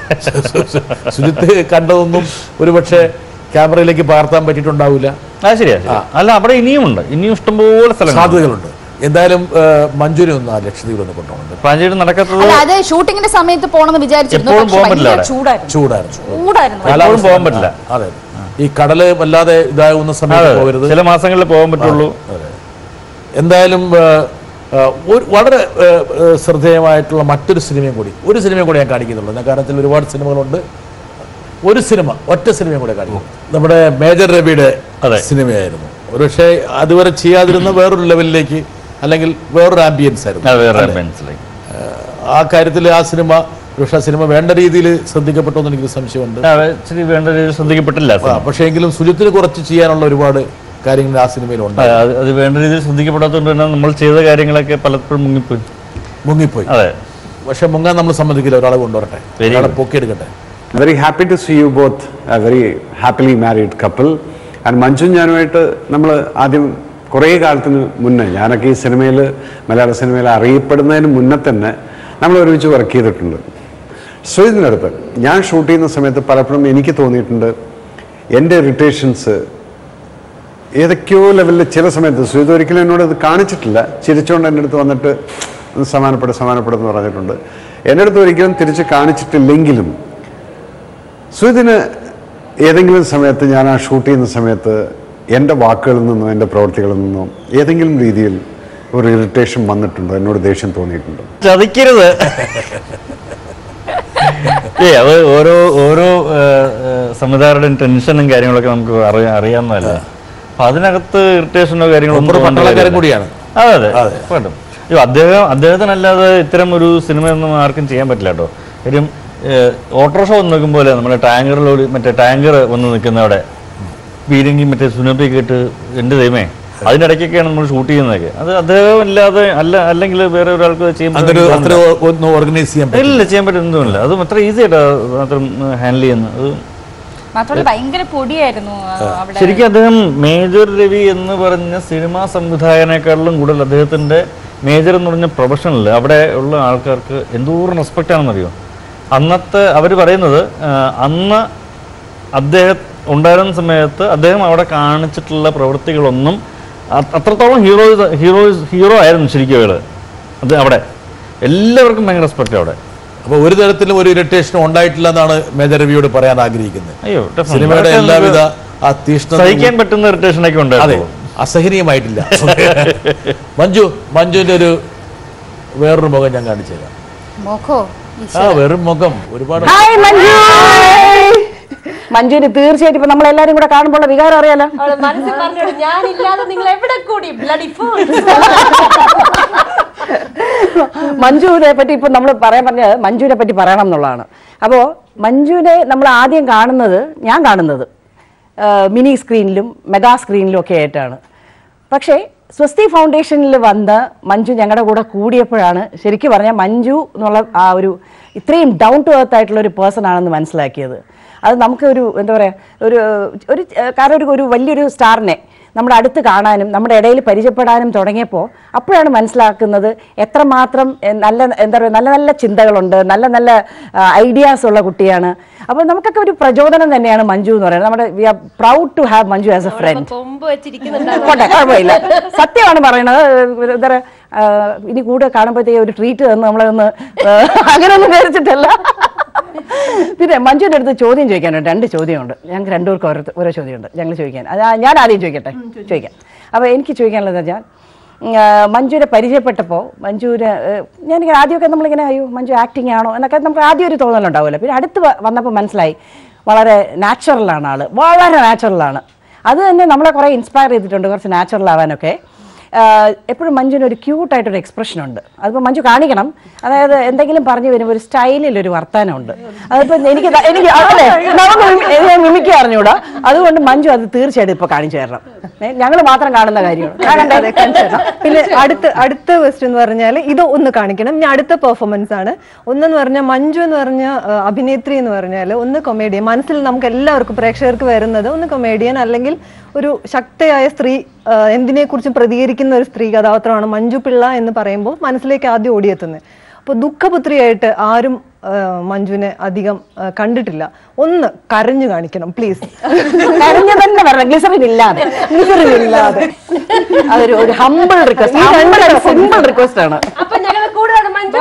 സുജിത്ത് കണ്ടതൊന്നും ഒരുപക്ഷെ ക്യാമറയിലേക്ക് പകർത്താൻ പറ്റിയിട്ടുണ്ടാവില്ല ആ ശരിയാ ശരിയാ. അല്ല അവിടെ ഇനിയുമുണ്ട് ഇനിയും ഇഷ്ടംപോലെ സ്ഥലങ്ങൾ സാധ്യതകളുണ്ട് എന്തായാലും ഏഹ്, മഞ്ജുവിനെ ഒന്ന് ആ ലക്ഷദ്വീപിൽ ഒന്ന് കൊണ്ടുപോകുന്നുണ്ട് പാഞ്ചേരി നടക്കാത്തത് അല്ല അത് ഷൂട്ടിങ്ങിന്റെ സമയത്ത് പോണെന്ന് വിചാരിച്ചിരുന്നു എപ്പോഴും പക്ഷെ പോകാൻ പറ്റില്ല ഭയങ്കര അവിടെ. ചൂടായിരുന്നു ചൂടായിരുന്നു ചൂടായിരുന്നു പലപ്പോഴും പോകാൻ പറ്റില്ല അതെ ഈ കടല് വല്ലാതെ ഇതാകുന്ന സമയത്ത് അതെ, പോകരുത് ചില മാസങ്ങളിൽ പോകാൻ പറ്റുള്ളൂ എന്തായാലും ആ, ആ, ഒരു വളരെ ആ, ആ, ശ്രദ്ധേയമായിട്ടുള്ള മറ്റൊരു സിനിമയും കൂടി ഒരു സിനിമയും കൂടി ഞാൻ കാണിക്കുന്നുള്ളൂ ഞാൻ കാരണത്തിൽ ഒരുപാട് സിനിമകളുണ്ട് ഒരു സിനിമ ഒറ്റ സിനിമയും കൂടെ കാണിക്കും നമ്മുടെ മേജർ രവിയുടെ അതെ. സിനിമയായിരുന്നു ഒരുപക്ഷെ അതുവരെ ചെയ്യാതിരുന്ന വേറൊരു ലെവലിലേക്ക് അല്ലെങ്കിൽ വേറൊരു ആംബിയൻസ് ആയിരുന്നു അത് വേറെ അല്ലേ? മനസ്സിലായി ആ കാര്യത്തിൽ ആ സിനിമ പക്ഷെ ആ സിനിമ വേണ്ട രീതിയിൽ ശ്രദ്ധിക്കപ്പെട്ടു എന്ന് എനിക്ക് സംശയമുണ്ട് ആ, ഇച്ചിരി വേണ്ട രീതിയിൽ ശ്രദ്ധിക്കപ്പെട്ടില്ല ആ ആ, സിനിമ. പക്ഷേ എങ്കിലും സുജിത്തിന് കുറച്ച് ചെയ്യാനുള്ള ഒരുപാട് കാര്യങ്ങൾ ആ സിനിമയിലുണ്ട് ആ, അത് അത് വേണ്ട രീതിയിൽ ശ്രദ്ധിക്കപ്പെടാത്തതുകൊണ്ട് തന്നെ നമ്മൾ ചെയ്ത കാര്യങ്ങളൊക്കെ പലപ്പോഴും മുങ്ങിപ്പോയി മുങ്ങിപ്പോയി അതെ പക്ഷെ മുങ്ങാൻ നമ്മൾ സമ്മതിക്കില്ല ഒരാളെ കൊണ്ടുവരട്ടെ Very ഒരാളെ good. പൊക്കിയെടുക്കട്ടെ very happy to see you both a very happily married couple and മഞ്ജും ഞാനുമായിട്ട് നമ്മൾ ആദ്യം കുറേ കാലത്തിന് മുന്നേ ഞാനൊക്കെ ഈ സിനിമയിൽ മലയാള സിനിമയിൽ അറിയപ്പെടുന്നതിന് മുന്നേ തന്നെ നമ്മൾ ഒരുമിച്ച് വർക്ക് ചെയ്തിട്ടുണ്ട് സുജിതിൻ്റെ അടുത്ത് ഞാൻ ഷൂട്ട് ചെയ്യുന്ന സമയത്ത് പലപ്പോഴും എനിക്ക് തോന്നിയിട്ടുണ്ട് എൻ്റെ ഇറിറ്റേഷൻസ് ഏതൊക്കെയോ ലെവലിൽ ചില സമയത്ത് സുജിത് ഒരിക്കലും എന്നോട് ഇത് കാണിച്ചിട്ടില്ല ചിരിച്ചുകൊണ്ട് എൻ്റെ അടുത്ത് വന്നിട്ട് ഒന്ന് സമാനപ്പെടും സമാനപ്പെടും പറഞ്ഞിട്ടുണ്ട് എൻ്റെ അടുത്ത് ഒരിക്കലും തിരിച്ച് കാണിച്ചിട്ടില്ലെങ്കിലും സുജിന് ഏതെങ്കിലും സമയത്ത് ഞാൻ ആ ഷൂട്ട് ചെയ്യുന്ന സമയത്ത് എൻ്റെ വാക്കുകളിൽ നിന്നോ എൻ്റെ പ്രവൃത്തികളിൽ നിന്നോ ഏതെങ്കിലും രീതിയിൽ ഒരു ഇറിറ്റേഷൻ വന്നിട്ടുണ്ടോ എന്നോട് ദേഷ്യം തോന്നിയിട്ടുണ്ടോ ചതിക്കരുത് ഏ അത് ഓരോ ഓരോ സംവിധായകരുടെയും ടെൻഷനും കാര്യങ്ങളൊക്കെ നമുക്ക് അറിയാ അറിയാവുന്നതല്ലേ അപ്പൊ അതിനകത്ത് ഇറിറ്റേഷനോ കാര്യങ്ങളോ ഒന്നും മൂപ്പര് തോന്നേണ്ട പട്ടാളക്കാരൻ കാര്യമില്ല. കൂടിയാണ്. അതെ അതെ അതെ. ഉറപ്പായിട്ടും. അയ്യോ അദ്ദേഹം അദ്ദേഹത്തിനല്ലാതെ ഇത്തരം ഒരു സിനിമയൊന്നും ആർക്കും ചെയ്യാൻ പറ്റില്ല കേട്ടോ കാര്യം ഓട്ടോറിക്ഷ വന്ന് നിൽക്കുമ്പോൾ നമ്മുടെ ടാങ്കറിലൊരു മറ്റേ ടാങ്കർ വന്ന് നിൽക്കുന്നവിടെ പീരങ്കി മറ്റേ സുനപ്പി കേട്ട് എൻ്റെ ദൈവമേ അതിനിടയ്ക്കൊക്കെയാണ് നമ്മൾ ഷൂട്ട് ചെയ്യുന്നതൊക്കെ അത് അദ്ദേഹം ഇല്ലാതെ അല്ല അല്ലെങ്കിൽ വേറെ ഒരാൾക്ക് അത് ചെയ്യാൻ അങ്ങനെ പറ്റുമെന്ന് അത്ര തോന്നുന്നില്ല. ഒന്ന് ഓർഗനൈസ് ചെയ്യാൻ പറ്റില്ല ഇല്ല ചെയ്യാൻ പറ്റുന്നൊന്നുമില്ല അതും അത്ര ഈസി ആയിട്ടാ മാത്രം ഹാൻഡിൽ ചെയ്യുന്നത് അത് മാത്രമല്ല ഭയങ്കര പൊടിയായിരുന്നു ആ, അവിടെ ശരിക്കും അദ്ദേഹം മേജർ രവി എന്ന് പറഞ്ഞ സിനിമാ സംവിധായകനേക്കാളിലും കൂടുതൽ അദ്ദേഹത്തിന്റെ മേജർ എന്ന് പറഞ്ഞ പ്രൊഫഷണൽ അവിടെ ഉള്ള ആൾക്കാർക്ക് എന്തോരം റെസ്പെക്റ്റ് ആണെന്നറിയോ അന്നത്തെ അവർ പറയുന്നത് ആ, അന്ന് അദ്ദേഹം ഉണ്ടായിരുന്ന സമയത്ത് അദ്ദേഹം അവിടെ കാണിച്ചിട്ടുള്ള പ്രവൃത്തികളൊന്നും അ- അത്രത്തോളം ഹീറോ ഹീറോ ഹീറോ ആയിരുന്നു ശരിക്കും അയാൾ അത് അവിടെ എല്ലാവർക്കും ഭയങ്കര റെസ്പെക്റ്റ് അവിടെ അപ്പൊ ഒരു തരത്തിലും ഒരു ഇറിറ്റേഷനും ഉണ്ടായിട്ടില്ല എന്നാണ് മേജർ രവിയോട് പറയാൻ ആഗ്രഹിക്കുന്നത് അയ്യോ definitely. സിനിമയുടെ അതൊക്കെ എല്ലാവിധ നമുക്ക് ആ തീഷ്ണത സഹിക്കാൻ പറ്റുന്ന ഇറിറ്റേഷനൊക്കെ അതെ ഉണ്ടായിരുന്നു അസഹനീയമായിട്ടില്ല മഞ്ജു മഞ്ജുവിന്റെ ഒരു വേറൊരു മുഖം ഞാൻ കാണിച്ചു തരാം മോക്കോ ആ വെറും മുഖം ഒരുപാട് ഹായ് മഞ്ജു മഞ്ജുവിന് തീർച്ചയായിട്ടും ഇപ്പൊ നമ്മളെല്ലാരും കൂടെ കാണുമ്പോൾ വികാരം അറിയാലോ അവള് മനസ്സിൽ പറഞ്ഞോളൂ ഞാനില്ലാതെ നിങ്ങൾ എവിടെ കൂടി ബ്ലഡി ഫുൾ മഞ്ജുവിനെ പറ്റി ഇപ്പൊ നമ്മൾ പറയാൻ പറഞ്ഞത് മഞ്ജുവിനെ പറ്റി പറയണം എന്നുള്ളതാണ് അപ്പോൾ മഞ്ജുവിനെ നമ്മൾ ആദ്യം കാണുന്നത് ഞാൻ കാണുന്നത് ആ, മിനി സ്ക്രീനിലും മെഗാ സ്ക്രീനിലും ഒക്കെ ആയിട്ടാണ് പക്ഷേ സ്വസ്തി ഫൗണ്ടേഷനിൽ വന്ന് മഞ്ജു ഞങ്ങളുടെ കൂടെ കൂടിയപ്പോഴാണ് ശരിക്കും പറഞ്ഞാൽ മഞ്ജു എന്നുള്ള ആ ഒരു ഇത്രയും ഡൗൺ ടു എർത്ത് ആയിട്ടുള്ള ഒരു പേഴ്സൺ ആണെന്ന് മനസ്സിലാക്കിയത് അത് നമുക്കൊരു എന്താ പറയുക ഒരു ഒരു കാരണം ഒരു ഒരു വലിയൊരു സ്റ്റാറിനെ നമ്മുടെ അടുത്ത് കാണാനും നമ്മുടെ ഇടയിൽ പരിചയപ്പെടാനും തുടങ്ങിയപ്പോൾ അപ്പോഴാണ് മനസ്സിലാക്കുന്നത് എത്രമാത്രം എ, നല്ല എന്താ പറയുക നല്ല നല്ല ചിന്തകളുണ്ട് നല്ല നല്ല ഐഡിയാസ് ഉള്ള കുട്ടിയാണ് അപ്പോൾ നമുക്കൊക്കെ ഒരു പ്രചോദനം തന്നെയാണ് മഞ്ജു എന്ന് പറയുന്നത് നമ്മുടെ we are proud to have Manju as a friend കൊമ്പ് വെച്ചിരിക്കുന്നുണ്ടാവും പോട്ടെ കുഴപ്പമില്ല സത്യമാണ് പറയുന്നത് എന്താ പറയാ ആ, ഇനി കൂടെ കാണുമ്പോഴത്തേക്ക് ഒരു ട്രീറ്റ് തന്ന് നമ്മളെ ഒന്ന് ആ, അങ്ങനെയൊന്നും വിചാരിച്ചിട്ടല്ല പിന്നെ മഞ്ജുവിൻ്റെ അടുത്ത് ചോദ്യം ചോദിക്കാനുണ്ട് രണ്ട് ചോദ്യമുണ്ട് ഞങ്ങൾക്ക് രണ്ടുപേർക്കും ഓരോ ഓരോ ചോദ്യമുണ്ട് ഞങ്ങൾ ചോദിക്കാൻ അത് ആ- ഞാൻ ആദ്യം ചോദിക്കട്ടെ ചോദിക്കാം അപ്പോൾ എനിക്ക് ചോദിക്കാനുള്ളത് വെച്ചാൽ ഉം, ആ, മഞ്ജുവിനെ പരിചയപ്പെട്ടപ്പോൾ മഞ്ജുവിന് ഏഹ്, ഞാനിങ്ങനെ ആദ്യമൊക്കെ നമ്മളിങ്ങനെ അയ്യോ മഞ്ജു ആക്ടിങ് ആണോ എന്നൊക്കെ നമുക്ക് ആദ്യം ഒരു തോന്നലുണ്ടാവുമല്ലോ പിന്നെ അടുത്ത് വ- വന്നപ്പോൾ മനസ്സിലായി വളരെ നാച്ചുറലാണ് ആള് വളരെ നാച്ചുറലാണ് അത് തന്നെ നമ്മളെ കുറേ ഇൻസ്പയർ ചെയ്തിട്ടുണ്ട് കുറച്ച് നാച്ചുറൽ ആവാനൊക്കെ എപ്പോഴും മഞ്ജുവിന് ഒരു ക്യൂട്ടായിട്ടൊരു എക്സ്പ്രഷൻ ഉണ്ട് അതിപ്പോൾ മഞ്ജു കാണിക്കണം അതായത് എന്തെങ്കിലും പറഞ്ഞു വരുമ്പോൾ ഒരു സ്റ്റൈലിൽ ഒരു വർത്താനമുണ്ട് അതിപ്പോൾ എനിക്ക് ദാ- എനിക്ക് അതല്ലേ നമുക്ക് മിമിക്ക് അറിഞ്ഞൂടാ അതുകൊണ്ട് മഞ്ജു അത് തീർച്ചയായിട്ടും ഇപ്പോൾ കാണിച്ചു തരണം ഞങ്ങൾ മാത്രം കാണുന്ന കാര്യമാണ് അതെ, കാണിച്ചു തരാം. പിന്നെ അടുത്ത അടുത്ത ക്വസ്റ്റ്യൻ എന്ന് പറഞ്ഞാൽ ഇത് ഒന്ന് കാണിക്കണം ഞാൻ അടുത്ത പെർഫോമൻസ് ആണ് ഒന്നെന്ന് പറഞ്ഞാൽ മഞ്ജു എന്ന് പറഞ്ഞ ആ, അഭിനേത്രി എന്ന് പറഞ്ഞാൽ ഒന്ന് കൊമേഡിയൻ മനസ്സിൽ നമുക്ക് എല്ലാവർക്കും പ്രേക്ഷകർക്ക് വരുന്നത് ഒന്ന് കൊമേഡിയൻ അല്ലെങ്കിൽ ഒരു ശക്തയായ സ്ത്രീ ആ, എന്തിനെക്കുറിച്ചും പ്രതികരിക്കുന്ന ഒരു സ്ത്രീ കഥാപാത്രമാണ് മഞ്ജു പിള്ള എന്ന് പറയുമ്പോൾ മനസ്സിലേക്ക് ആദ്യം ഓടിയെത്തുന്നത് അപ്പോൾ ദുഃഖപുത്രിയായിട്ട് ആരും ആ, മഞ്ജുവിനെ അധികം ആ, കണ്ടിട്ടില്ല ഒന്ന് കരഞ്ഞു കാണിക്കണം പ്ലീസ് കരഞ്ഞു തന്നെ വരണം ഗ്ലിസറിൻ ഇല്ലാതെ ഗ്ലിസറിൻ ഇല്ലാതെ അതൊരു ഒരു humble request humble simple request ആണ് അപ്പൊ ഞങ്ങൾ കൂടുതൽ മഞ്ജു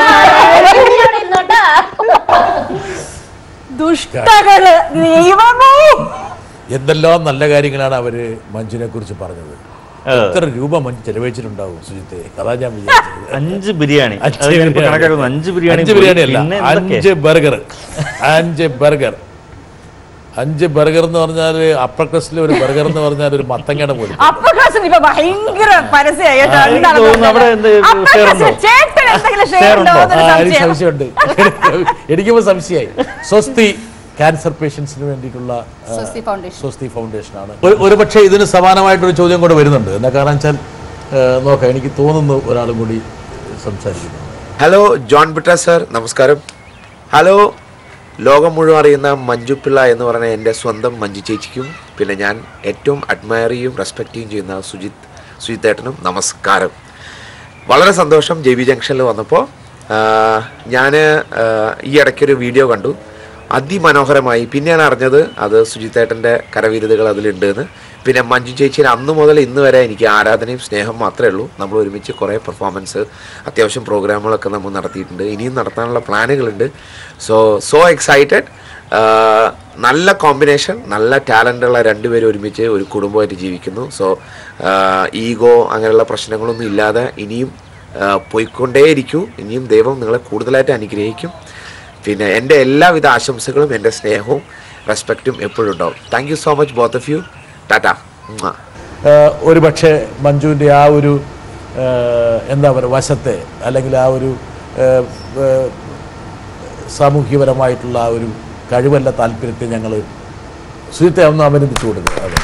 ദുഷ്ടകള് ദൈവമേ എന്തെല്ലാം നല്ല കാര്യങ്ങളാണ് അവര് മഞ്ജുവിനെ കുറിച്ച് പറഞ്ഞത് എത്ര രൂപ മഞ്ജു ചെലവഴിച്ചിട്ടുണ്ടാവും സുജിത്തെ അതാ ഞാൻ വിചാരിച്ചത് അഞ്ച് ബിരിയാണി അഞ്ച് അത് ഞാനിപ്പോ ബിരിയാണി. കണക്കാക്കുന്നു അഞ്ച് ബിരിയാണി അഞ്ച് ബിരിയാണി അല്ല പിന്നെ എന്തൊക്കെ? അഞ്ച് ബർഗർ അഞ്ച് ബർഗർ അഞ്ച് ബർഗർ എന്ന് പറഞ്ഞാൽ അപ്പർ ക്രസ്റ്റിലെ ഒരു ബർഗർ എന്ന് പറഞ്ഞാൽ ഒരു മത്തങ്ങയുടെ പോലെ അപ്പർ ക്ലാസ്സിൽ ഇപ്പൊ ഭയങ്കര പരസ്യമായി കേട്ടോ. ആ, എന്താണ് എനിക്ക് തോന്നുന്നു അവിടെ എന്ത് upper share class ഉണ്ടോ? ചേട്ടൻ എന്തെങ്കിലും share ഷെയർ ഉണ്ടോ ഉണ്ടോ? എന്നൊരു ആ, എനിക്ക് സംശയം. സംശയമുണ്ട് എനിക്കിപ്പോ സംശയമായി സ്വസ്തി ക്യാൻസർ പേഷ്യൻസിന് വേണ്ടിയിട്ടുള്ള ആ, സ്വസ്തി ഫൗണ്ടേഷൻ. സ്വസ്തി ഫൗണ്ടേഷൻ ആണ് ഒരു- ഒരു പക്ഷേ ഇതിന് സമാനമായിട്ടൊരു ചോദ്യം കൂടെ വരുന്നുണ്ട് എന്താ കാരണം വെച്ചാൽ ആ, നോക്കാം എനിക്ക് തോന്നുന്നു ഒരാളും കൂടി സംസാരിക്കുന്നു ഹലോ ജോൺ ബിട്ട സർ നമസ്കാരം ഹലോ ലോകം മുഴുവൻ അറിയുന്ന മഞ്ജു പിള്ള എന്ന് പറയുന്ന എൻ്റെ സ്വന്തം മഞ്ജു ചേച്ചിക്കും പിന്നെ ഞാൻ ഏറ്റവും അഡ്മയർ ചെയ്യും റെസ്പെക്റ്റ് ചെയ്യും ചെയ്യുന്ന സുജിത് സുജിത് ഏട്ടനും നമസ്കാരം വളരെ സന്തോഷം ജെ ബി ജംഗ്ഷനിൽ വന്നപ്പോൾ ഞാൻ ഈ ഇടയ്ക്കൊരു വീഡിയോ കണ്ടു അതിമനോഹരമായി പിന്നെയാണ് അറിഞ്ഞത് അത് സുജിത്തേട്ടൻ്റെ കരവിരുതുകൾ അതിലുണ്ട് എന്ന് പിന്നെ മഞ്ജു ചേച്ചിയുടെ അന്ന് മുതൽ ഇന്ന് വരെ എനിക്ക് ആരാധനയും സ്നേഹം മാത്രമേ ഉള്ളൂ നമ്മൾ ഒരുമിച്ച് കുറേ പെർഫോമൻസ് അത്യാവശ്യം പ്രോഗ്രാമുകളൊക്കെ നമ്മൾ നടത്തിയിട്ടുണ്ട് ഇനിയും നടത്താനുള്ള പ്ലാനുകളുണ്ട് സോ സോ എക്സൈറ്റഡ് നല്ല കോമ്പിനേഷൻ നല്ല ടാലൻ്റുള്ള രണ്ടുപേരും ഒരുമിച്ച് ഒരു കുടുംബമായിട്ട് ജീവിക്കുന്നു സോ ഈഗോ അങ്ങനെയുള്ള പ്രശ്നങ്ങളൊന്നും ഇല്ലാതെ ഇനിയും ആ, പോയിക്കൊണ്ടേയിരിക്കൂ ഇനിയും ദൈവം നിങ്ങളെ കൂടുതലായിട്ട് അനുഗ്രഹിക്കും പിന്നെ എൻ്റെ എല്ലാവിധ ആശംസകളും എൻ്റെ സ്നേഹവും റെസ്പെക്റ്റും എപ്പോഴും ഉണ്ടാവും thank you so much both of you tata ഒരു പക്ഷേ മഞ്ജുവിൻ്റെ ആ ഒരു ആ, എന്താ പറയുക വശത്തെ അല്ലെങ്കിൽ ആ ഒരു ആ, ആ, സാമൂഹ്യപരമായിട്ടുള്ള ആ ഒരു കഴിവല്ല താല്പര്യത്തെ ഞങ്ങൾ സുജിത്തെ ഒന്ന് അഭിനന്ദിച്ചു കൊടുക്കുക അതെ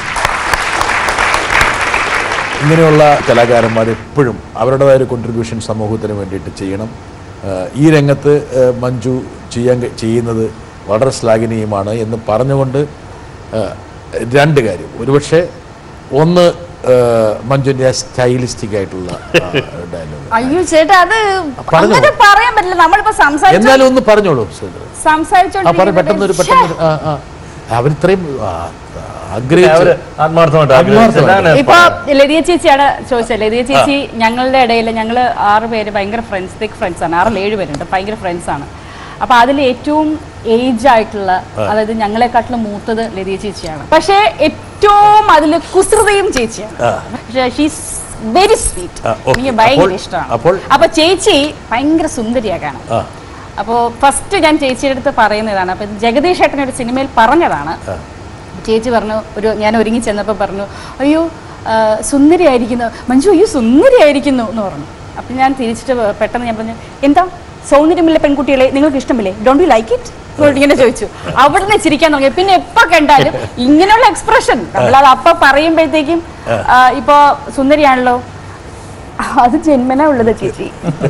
ഇങ്ങനെയുള്ള കലാകാരന്മാർ എപ്പോഴും അവരുടേതായ ഒരു കോൺട്രിബ്യൂഷൻ സമൂഹത്തിന് വേണ്ടിയിട്ട് ചെയ്യണം ആ, ഈ രംഗത്ത് ആ, മഞ്ജു ചെയ്യാൻ ക- ചെയ്യുന്നത് വളരെ ശ്ലാഘനീയമാണ് എന്ന് പറഞ്ഞുകൊണ്ട് ആ, രണ്ട് കാര്യം ഒരുപക്ഷെ ഒന്ന് ആ, മഞ്ജുവിൻ്റെ സ്റ്റൈലിസ്റ്റിക് ആയിട്ടുള്ള ഡയലോഗ് അയ്യോ ചേട്ടാ അത് പറഞ്ഞോ. അങ്ങനെ പറയാൻ പറ്റില്ല നമ്മളിപ്പോ സംസാരിച്ചു എന്നാലും ഒന്ന് പറഞ്ഞോളൂ സുഹൃത്ത്. ആ പറ പെട്ടെന്ന് ഒരു പെട്ടെന്ന് ഒരു- ആ ആ അവരിത്രയും ആ, ആഗ്രഹിച്ച് അവര് ആത്മാർത്ഥമായിട്ട് ആത്മാർത്ഥമായിട്ട്. ഇപ്പൊ ലതിയ ചേച്ചിയാണ് ചോദിച്ചത് ലതിയ ചേച്ചി ഞങ്ങളുടെ ഇടയിൽ ഞങ്ങൾ ആറ് പേര് ഭയങ്കര ഫ്രണ്ട്സ് തിക് ഫ്രണ്ട്സ് ആണ് ആറിൽ ഏഴ് പേരുണ്ട് ഭയങ്കര ഫ്രണ്ട്സ് ആണ് അപ്പൊ അതിൽ ഏറ്റവും ഏജ് ആയിട്ടുള്ള ആ. അതായത് ഞങ്ങളെക്കാട്ടിലും മൂത്തത് ലതിയ ചേച്ചിയാണ് പക്ഷേ ഏറ്റവും അതിൽ കുസൃതയും ചേച്ചിയാണ് ആ. പക്ഷേ ഷീസ് വെരി സ്വീറ്റ് ആ, okay. എനിക്ക് ഭയങ്കര അപ്പോൾ- ഇഷ്ടമാണ് അപ്പോൾ അപ്പൊ ചേച്ചി ഭയങ്കര സുന്ദരിയാകാണ് ആ അപ്പോൾ ഫസ്റ്റ് ഞാൻ ചേച്ചിയുടെ അടുത്ത് പറയുന്നതാണ് അപ്പൊ ഇത് ജഗദീഷ് ഏട്ടൻ ഒരു സിനിമയിൽ പറഞ്ഞതാണ് ആ. ചേച്ചി പറഞ്ഞു ഒരു ഞാൻ ഒരുങ്ങി ചെന്നപ്പോൾ പറഞ്ഞു അയ്യോ ആ, സുന്ദരിയായിരിക്കുന്നു മഞ്ജു അയ്യോ സുന്ദരിയായിരിക്കുന്നു എന്ന് പറഞ്ഞു അപ്പം ഞാൻ തിരിച്ചിട്ട് പെട്ടെന്ന് ഞാൻ പറഞ്ഞു എന്താ സൗന്ദര്യമുള്ള പെൺകുട്ടികളെ നിങ്ങൾക്ക് ഇഷ്ടമില്ലേ ഡോണ്ട് യു ലൈക്ക് ഇറ്റ് ഇങ്ങനെ ചോദിച്ചു അവിടുന്ന് ചിരിക്കാൻ തുടങ്ങി പിന്നെ എപ്പോ കണ്ടാലും ഇങ്ങനെയുള്ള എക്സ്പ്രഷൻ നമ്മളത് അപ്പൊ പറയുമ്പോഴത്തേക്കും ആ, ഇപ്പൊ സുന്ദരിയാണല്ലോ അത് ജന്മന ഉള്ളത് ചേച്ചി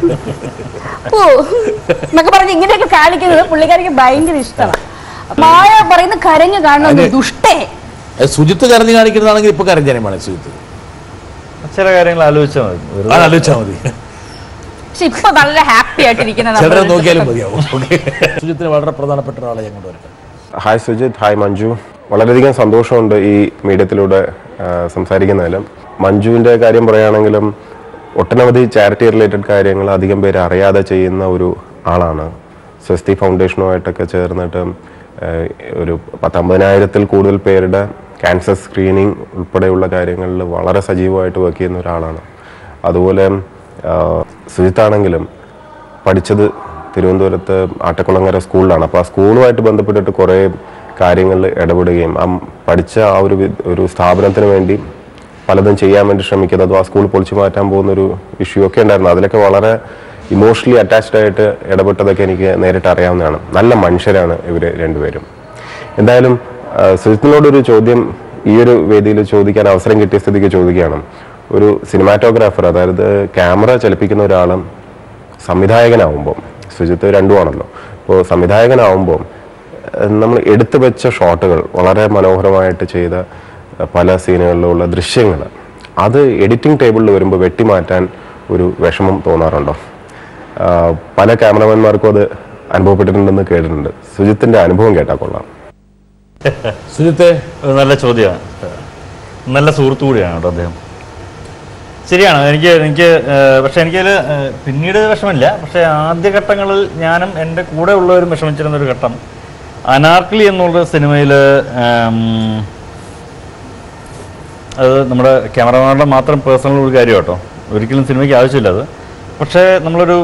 ഓ എന്നൊക്കെ പറഞ്ഞ് ഇങ്ങനെയൊക്കെ കാണിക്കുന്നത് പുള്ളിക്കാരിക്ക് ഭയങ്കര ഇഷ്ടമാണ് മായ പറയുന്ന കരഞ്ഞു കാണുന്നത് ദുഷ്ടേ അത് സുജിത്ത് കരഞ്ഞു കാണിക്കുന്നതാണെങ്കിൽ ഇപ്പൊ കരഞ്ഞാണ് സുജിത്ത് ചില കാര്യങ്ങൾ ആലോചിച്ചാൽ മതി വെറുതെ- അത് ആലോചിച്ചാൽ മതി പക്ഷെ ഇപ്പൊ നല്ല ഹാപ്പി ആയിട്ടിരിക്കുന്ന ചിലരെ നമ്മള് നോക്കിയാലും മതിയാവും ഓക്കെ സുജിത്തിന് വളരെ പ്രധാനപ്പെട്ട ഒരാളെ ഞാൻ കൊണ്ടുവരട്ടെ ഹായ് സുജിത് ഹായ് മഞ്ജു വളരെയധികം സന്തോഷമുണ്ട് ഈ മീഡിയത്തിലൂടെ ആ, സംസാരിക്കുന്നതിലും മഞ്ജുവിൻ്റെ കാര്യം പറയുകയാണെങ്കിലും ഒട്ടനവധി ചാരിറ്റി റിലേറ്റഡ് കാര്യങ്ങൾ അധികം പേര് അറിയാതെ ചെയ്യുന്ന ഒരു ആളാണ് സ്വസ്തി ഫൗണ്ടേഷനുമായിട്ടൊക്കെ ചേർന്നിട്ട് ആ, ഒരു പത്തമ്പതിനായിരത്തിൽ കൂടുതൽ പേരുടെ ക്യാൻസർ സ്ക്രീനിങ് ഉൾപ്പെടെയുള്ള കാര്യങ്ങളിൽ വളരെ സജീവമായിട്ട് വർക്ക് ചെയ്യുന്ന ഒരാളാണ് അതുപോലെ ആ, സുജിത്താണെങ്കിലും പഠിച്ചത് തിരുവനന്തപുരത്ത് ആട്ടക്കുളങ്ങര സ്കൂളിലാണ് അപ്പോൾ ആ സ്കൂളുമായിട്ട് ബന്ധപ്പെട്ടിട്ട് കുറേ കാര്യങ്ങളിൽ ഇടപെടുകയും ആ പഠിച്ച ആ ഒരു വി- ഒരു സ്ഥാപനത്തിന് വേണ്ടി പലതും ചെയ്യാൻ വേണ്ടി ശ്രമിക്കുന്നത് ആ സ്കൂൾ പൊളിച്ചു മാറ്റാൻ പോകുന്ന ഒരു ഇഷ്യൂ ഒക്കെ ഉണ്ടായിരുന്നു അതിലൊക്കെ വളരെ ഇമോഷണലി അറ്റാച്ച്ഡ് ആയിട്ട് ഇടപെട്ടതൊക്കെ എനിക്ക് നേരിട്ട് അറിയാവുന്നതാണ് നല്ല മനുഷ്യരാണ് ഇവർ രണ്ടുപേരും എന്തായാലും ആ, സുജിത്തിനോടൊരു ചോദ്യം ഈ ഒരു വേദിയിൽ ചോദിക്കാൻ അവസരം കിട്ടിയ സ്ഥിതിക്ക് ചോദിക്കുകയാണ് ഒരു സിനിമാറ്റോഗ്രാഫർ അതായത് ക്യാമറ ചലിപ്പിക്കുന്ന ഒരാളും സംവിധായകനാവുമ്പോൾ സുജിത്ത് രണ്ടുമാണല്ലോ അപ്പോൾ സംവിധായകനാവുമ്പോൾ നമ്മൾ എടുത്തു വെച്ച ഷോട്ടുകൾ വളരെ മനോഹരമായിട്ട് ചെയ്ത ഏഹ്, പല സീനുകളിലുള്ള ദൃശ്യങ്ങൾ അത് എഡിറ്റിംഗ് ടേബിളിൽ വരുമ്പോൾ വെട്ടിമാറ്റാൻ ഒരു വിഷമം തോന്നാറുണ്ടോ ആഹ്, പല ക്യാമറമാന്മാർക്കും അത് അനുഭവപ്പെട്ടിട്ടുണ്ടെന്ന് കേട്ടിട്ടുണ്ട് സുജിത്തിന്റെ അനുഭവം കേട്ടാൽ കൊള്ളാം സുജിത്തെ ഒരു നല്ല ചോദ്യമാണ് നല്ല സുഹൃത്തു കൂടിയാണ് കേട്ടോ അദ്ദേഹം ശരിയാണ് എനിക്ക് എനിക്ക് ഏഹ്, പക്ഷെ എനിക്കതിൽ ഏഹ്, പിന്നീട് വിഷമില്ല പക്ഷെ ആദ്യഘട്ടങ്ങളിൽ ഞാനും എൻ്റെ കൂടെ ഉള്ളവരും വിഷമിച്ചിരുന്ന ഒരു ഘട്ടം അനാർക്കലി എന്നുള്ള സിനിമയിൽ അത് നമ്മുടെ ക്യാമറമാരുടെ മാത്രം പേഴ്സണൽ ഒരു കാര്യം കേട്ടോ ഒരിക്കലും സിനിമയ്ക്ക് ആവശ്യമില്ല അത് പക്ഷേ നമ്മളൊരു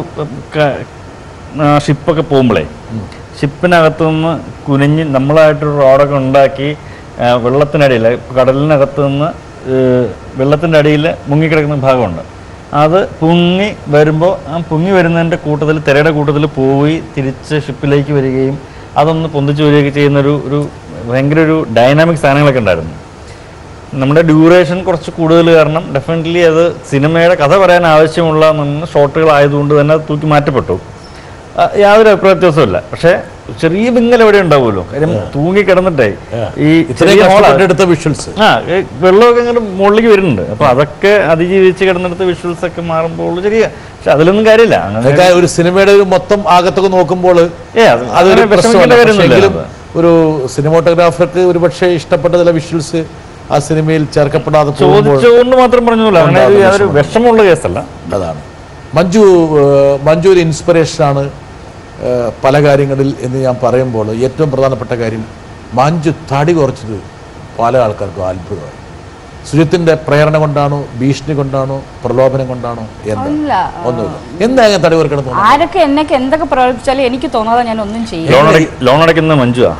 ഷിപ്പൊക്കെ പോകുമ്പോഴേ ഷിപ്പിനകത്തു നിന്ന് കുനിഞ്ഞ് നമ്മളായിട്ടൊരു റോഡൊക്കെ ഉണ്ടാക്കി ആ, വെള്ളത്തിനടിയിൽ കടലിനകത്ത് നിന്ന് ഏഹ്, വെള്ളത്തിൻ്റെ അടിയിൽ മുങ്ങിക്കിടക്കുന്ന ഭാഗമുണ്ട് അത് പൊങ്ങി വരുമ്പോൾ ആ പൊങ്ങി വരുന്നതിൻ്റെ കൂട്ടത്തിൽ തിരയുടെ കൂട്ടത്തിൽ പോയി തിരിച്ച് ഷിപ്പിലേക്ക് വരികയും അതൊന്ന് പൊന്തിച്ച് വരികയൊക്കെ ചെയ്യുന്നൊരു ഒരു ഭയങ്കര ഒരു ഡൈനാമിക് സാധനങ്ങളൊക്കെ ഉണ്ടായിരുന്നു നമ്മുടെ ഡ്യൂറേഷൻ കുറച്ച് കൂടുതൽ കാരണം ഡെഫിനറ്റ്ലി അത് സിനിമയുടെ കഥ പറയാൻ ആവശ്യമുള്ള ഷോട്ടുകളായതുകൊണ്ട് തന്നെ അത് തൂക്കി മാറ്റപ്പെട്ടു ആ, യാതൊരു അഭിപ്രായ വ്യത്യാസമില്ല പക്ഷേ ചെറിയ വിങ്ങൽ എവിടെ ഉണ്ടാവുമല്ലോ കാര്യം തൂങ്ങി കിടന്നിട്ടേ ഈ ഇത്രയും ചെറിയ ഹോളാ. കഷ്ടപ്പെട്ടെടുത്ത വിഷ്വൽസ് ആ ഈ വെള്ളമൊക്കെ ഇങ്ങോട്ട് മുകളിലേക്ക് വരുന്നുണ്ട് അപ്പൊ അതൊക്കെ അതിജീവിച്ച് കിടന്നിടത്ത് വിഷ്വൽസ് ഒക്കെ മാറുമ്പോൾ ചെറിയ പക്ഷെ അതിലൊന്നും കാര്യമില്ല അതൊക്കെ അങ്ങനെ ഒരു സിനിമയുടെ ഒരു മൊത്തം ആകത്തൊക്കെ നോക്കുമ്പോൾ ഏ, അത് അതൊരു അങ്ങനെ പ്രശ്നമല്ല വിഷമിക്കേണ്ട കാര്യമൊന്നുമില്ല പക്ഷേ എങ്കിലും അത്. ഒരു സിനിമോട്ടോഗ്രാഫർക്ക് ഒരു പക്ഷേ ഇഷ്ടപ്പെട്ട ചില വിഷ്വൽസ് ആ സിനിമയിൽ ചേർക്കപ്പെടാതെ പോകുമ്പോൾ ചോദിച്ചുകൊണ്ട് മാത്രം പറഞ്ഞല്ലോ അങ്ങനെ ഒരു ഉണ്ടാകുന്ന യാതൊരു വിഷമം. വിഷമമുള്ള കേസല്ല അതാണ് മഞ്ജു ഏഹ്, മഞ്ജു ഒരു ഇൻസ്പിറേഷനാണ് ഏഹ്, പല കാര്യങ്ങളിൽ എന്ന് ഞാൻ പറയുമ്പോൾ ഏറ്റവും പ്രധാനപ്പെട്ട കാര്യം മഞ്ജു തടി കുറച്ചത് പല ആൾക്കാർക്കും അത്ഭുതമായി സുജിത്തിന്റെ പ്രേരണ കൊണ്ടാണോ ഭീഷണി കൊണ്ടാണോ പ്രലോഭനം കൊണ്ടാണോ എന്താ അല്ല, ഒന്നുമില്ല എന്താ ഞാൻ തടി കുറക്കണം തോന്നുന്നത് ആരൊക്കെ എന്നൊക്കെ എന്തൊക്കെ പ്രവർത്തിച്ചാലും എനിക്ക് തോന്നാതെ ഞാൻ ഒന്നും ചെയ്യും ലോൺ അട ലോൺ അടയ്ക്കുന്ന മഞ്ജുവാ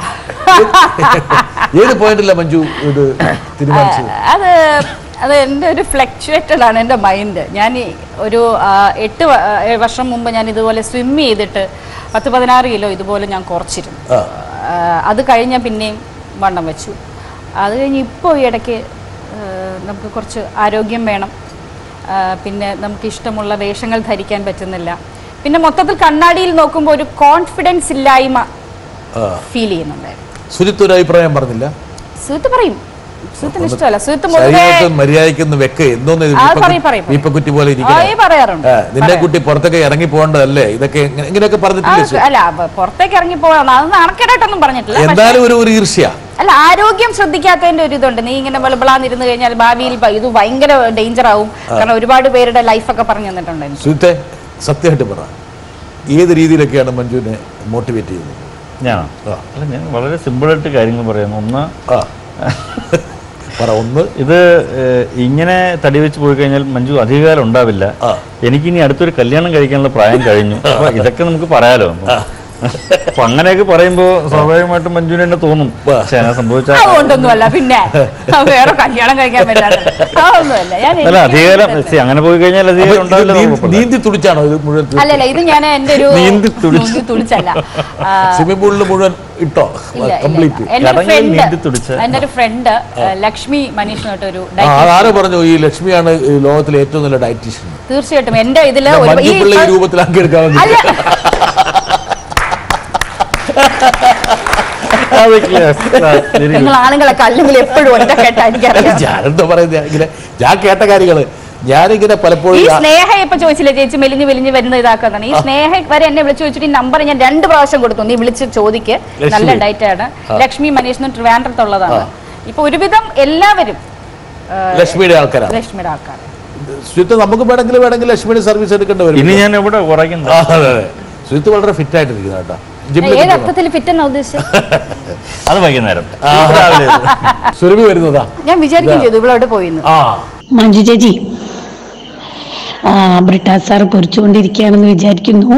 ഏത് പോയിന്റില്ല മഞ്ജു ഇത് തീരുമാനിച്ചത് അത് അത് എൻ്റെ ഒരു ഫ്ലക്ച്വേറ്റഡ് ആണ് എൻ്റെ മൈൻഡ് ഞാൻ ഈ ഒരു ആ, എട്ട് വ- ആ, ഏഴ് വർഷം മുമ്പ് ഞാൻ ഇതുപോലെ സ്വിം ചെയ്തിട്ട് പത്ത് പതിനാറ് കിലോ ഇതുപോലെ ഞാൻ കുറച്ചിരുന്നു ആ. ആ, അത് കഴിഞ്ഞ പിന്നെയും വണ്ണം വെച്ചു അത് കഴിഞ്ഞ് ഇപ്പോൾ ഈ ഇടയ്ക്ക് ആ, നമുക്ക് കുറച്ച് ആരോഗ്യം വേണം ആ, പിന്നെ നമുക്ക് ഇഷ്ടമുള്ള വേഷങ്ങൾ ധരിക്കാൻ പറ്റുന്നില്ല പിന്നെ മൊത്തത്തിൽ കണ്ണാടിയിൽ നോക്കുമ്പോൾ ഒരു കോൺഫിഡൻസ് ഇല്ലായ്മ ആ. ഫീൽ ചെയ്യുന്നുണ്ടായിരുന്നു സുജിത്ത് ഒരു അഭിപ്രായം പറഞ്ഞില്ല സുഹൃത്ത് പറയും സുഹൃത്തിന് ഇഷ്ടമല്ല സുഹൃത്ത് പൊതുവേ ശരീരത്ത് മര്യാദയ്ക്ക് ഒന്ന് വെക്ക് എന്തോന്ന് ഇത് ആ, വീപ്പക്കു- പറയും, പറയും, പറയും. വീപ്പക്കുറ്റി പോലെ ആ, ഇരിക്കണേ ഈ പറയാറുണ്ട് ആ, നിന്നെ കുട്ടി പുറത്തൊക്കെ ഇറങ്ങി പോകേണ്ടതല്ലേ ഇതൊക്കെ ഇങ്ങനെ- ഇങ്ങനെയൊക്കെ ആ, പറഞ്ഞിട്ടില്ലേ സു? അല്ല അപ്പൊ പുറത്തേക്ക് ഇറങ്ങി പോകാൻ അത് നാണക്കേടായിട്ടൊന്നും പറഞ്ഞിട്ടില്ല പക്ഷേ- എന്തായാലും ഒരു ഒരു ഈർഷ്യ അല്ല ആരോഗ്യം ശ്രദ്ധിക്കാത്തതിന്റെ ഒരു ഇതുണ്ട് നീ ഇങ്ങനെ വെളുപ്പിളാന്നിരുന്ന് കഴിഞ്ഞാൽ ഭാവിയിൽ ഭ- ഇത് ഭയങ്കര ഡേഞ്ചർ ആവും കാരണം ഒരുപാട് പേരുടെ ലൈഫൊക്കെ പറഞ്ഞു തന്നിട്ടുണ്ട് എനിക്ക്. സുജിത്തെ സത്യമായിട്ട് പറ ഏത് രീതിയിലൊക്കെയാണ് മഞ്ജുവിനെ മോട്ടിവേറ്റ് ചെയ്യുന്നത് ഞാൻ അല്ല ഞാൻ വളരെ സിമ്പിളായിട്ട് കാര്യങ്ങൾ പറയുന്നു ഒന്ന് പറ ഒന്ന് ഇത് ഏഹ്, ഇങ്ങനെ തടി വെച്ച് പോയി കഴിഞ്ഞാൽ മഞ്ജു അധികകാലം ഉണ്ടാവില്ല എനിക്കിനി അടുത്തൊരു കല്യാണം കഴിക്കാനുള്ള പ്രായം കഴിഞ്ഞു അപ്പൊ ഇതൊക്കെ നമുക്ക് പറയാലോ അപ്പൊ അങ്ങനെയൊക്കെ പറയുമ്പോ സ്വാഭാവികമായിട്ടും മഞ്ജുവിന് തന്നെ തോന്നും പക്ഷേ അങ്ങനെ സംഭവിച്ചാൽ അതുകൊണ്ടൊന്നുമല്ല പിന്നെ വേറെ കല്യാണം കഴിക്കാൻ പറ്റാതെ അതൊന്നുമല്ല ഞാൻ അല്ല അധികാരം see, അങ്ങനെ പോയി കഴിഞ്ഞാൽ അപ്പൊ അധികാരം ഇത് ഉണ്ടാവില്ല നീ- നമുക്ക് നീന്തി തുടിച്ചാണോ ഇത് മുഴുവൻ തീർത്തത്? അല്ലല്ല ഇത് ഞാൻ എന്റെ ഒരു നീന്തി തുടിച്ച്. നീന്തി തുടിച്ചല്ല ആ, സ്വിമ്മിംഗ് പൂളിൽ മുഴുവൻ ഇട്ടോ ഇല്ല, കംപ്ലീറ്റ് ഇല്ല. എന്റെ ഒരു ഫ്രണ്ട് എന്റെ ഒരു ഫ്രണ്ട് ലക്ഷ്മി മനീഷിനായിട്ടൊരു ആ ആരോ പറഞ്ഞു ഈ ലക്ഷ്മിയാണ് ഈ ലോകത്തിലെ ഏറ്റവും നല്ല ഡയറ്റീഷ്യൻ തീർച്ചയായിട്ടും എന്റെ ഇതില് ഒരു- ഈ- മഞ്ജുപിള്ള ഈ രൂപത്തിലാക്കി എടുക്കാൻ അല്ല നിങ്ങൾ ആണുങ്ങളൊക്കെ അല്ലെങ്കിൽ എപ്പോഴും ഒറ്റ കേട്ടായിരിക്കും ഞാനെന്താ പറയുന്നത് ഇങ്ങനെ ഞാൻ കേട്ട കാര്യങ്ങള് ഞാനിങ്ങനെ പലപ്പോഴും ഈ ആ- സ്നേഹ ഇപ്പൊ ചോദിച്ചില്ലേ ചേച്ചി മെലിഞ്ഞ് മെലിഞ്ഞ് വരുന്ന ഇതാക്കുന്നതാണ് ഈ സ്നേഹ വരെ എന്നെ വിളിച്ചു ചോദിച്ചിട്ട് ഈ നമ്പർ ഞാൻ രണ്ട് പ്രാവശ്യം കൊടുത്തു നീ വിളിച്ച് ചോദിക്ക് ലക്ഷ്മി. നല്ല ഡയറ്റ് ആണ് ആ. ലക്ഷ്മി മനീഷ് ട്രിവാൻഡ്രത്തുള്ളതാണ് ഇപ്പൊ ഒരുവിധം എല്ലാവരും ആ, ലക്ഷ്മിയുടെ ആൾക്കാരാണ് ലക്ഷ്മിയുടെ ആൾക്കാർ സുജിത്ത് നമുക്ക് വേണമെങ്കിൽ വേണമെങ്കിൽ ലക്ഷ്മിയുടെ സർവീസ് എടുക്കേണ്ടി വരും ഇനി ഞാൻ എവിടെ കുറയ്ക്കുന്നത് ആ, അതെ, അതെ. സുജിത്ത് വളരെ ഫിറ്റ് ആയിട്ടിരിക്കുന്ന കേട്ടോ ജിമ്മിൽ ഏത് അർത്ഥത്തിൽ ഫിറ്റ് എന്നാ ഉദ്ദേശിച്ചത് അത് വൈകുന്നേരം ആ. സുരഭി വരുന്നതാ ഞാൻ വിചാരിക്കുകയും ചെയ്തു ഇവളോട് പോയിന്ന് ആ മഞ്ജു ചേച്ചി ആ ബ്രിട്ടാസ് സാർ പൊരിച്ചുകൊണ്ടിരിക്കുകയാണെന്ന് വിചാരിക്കുന്നു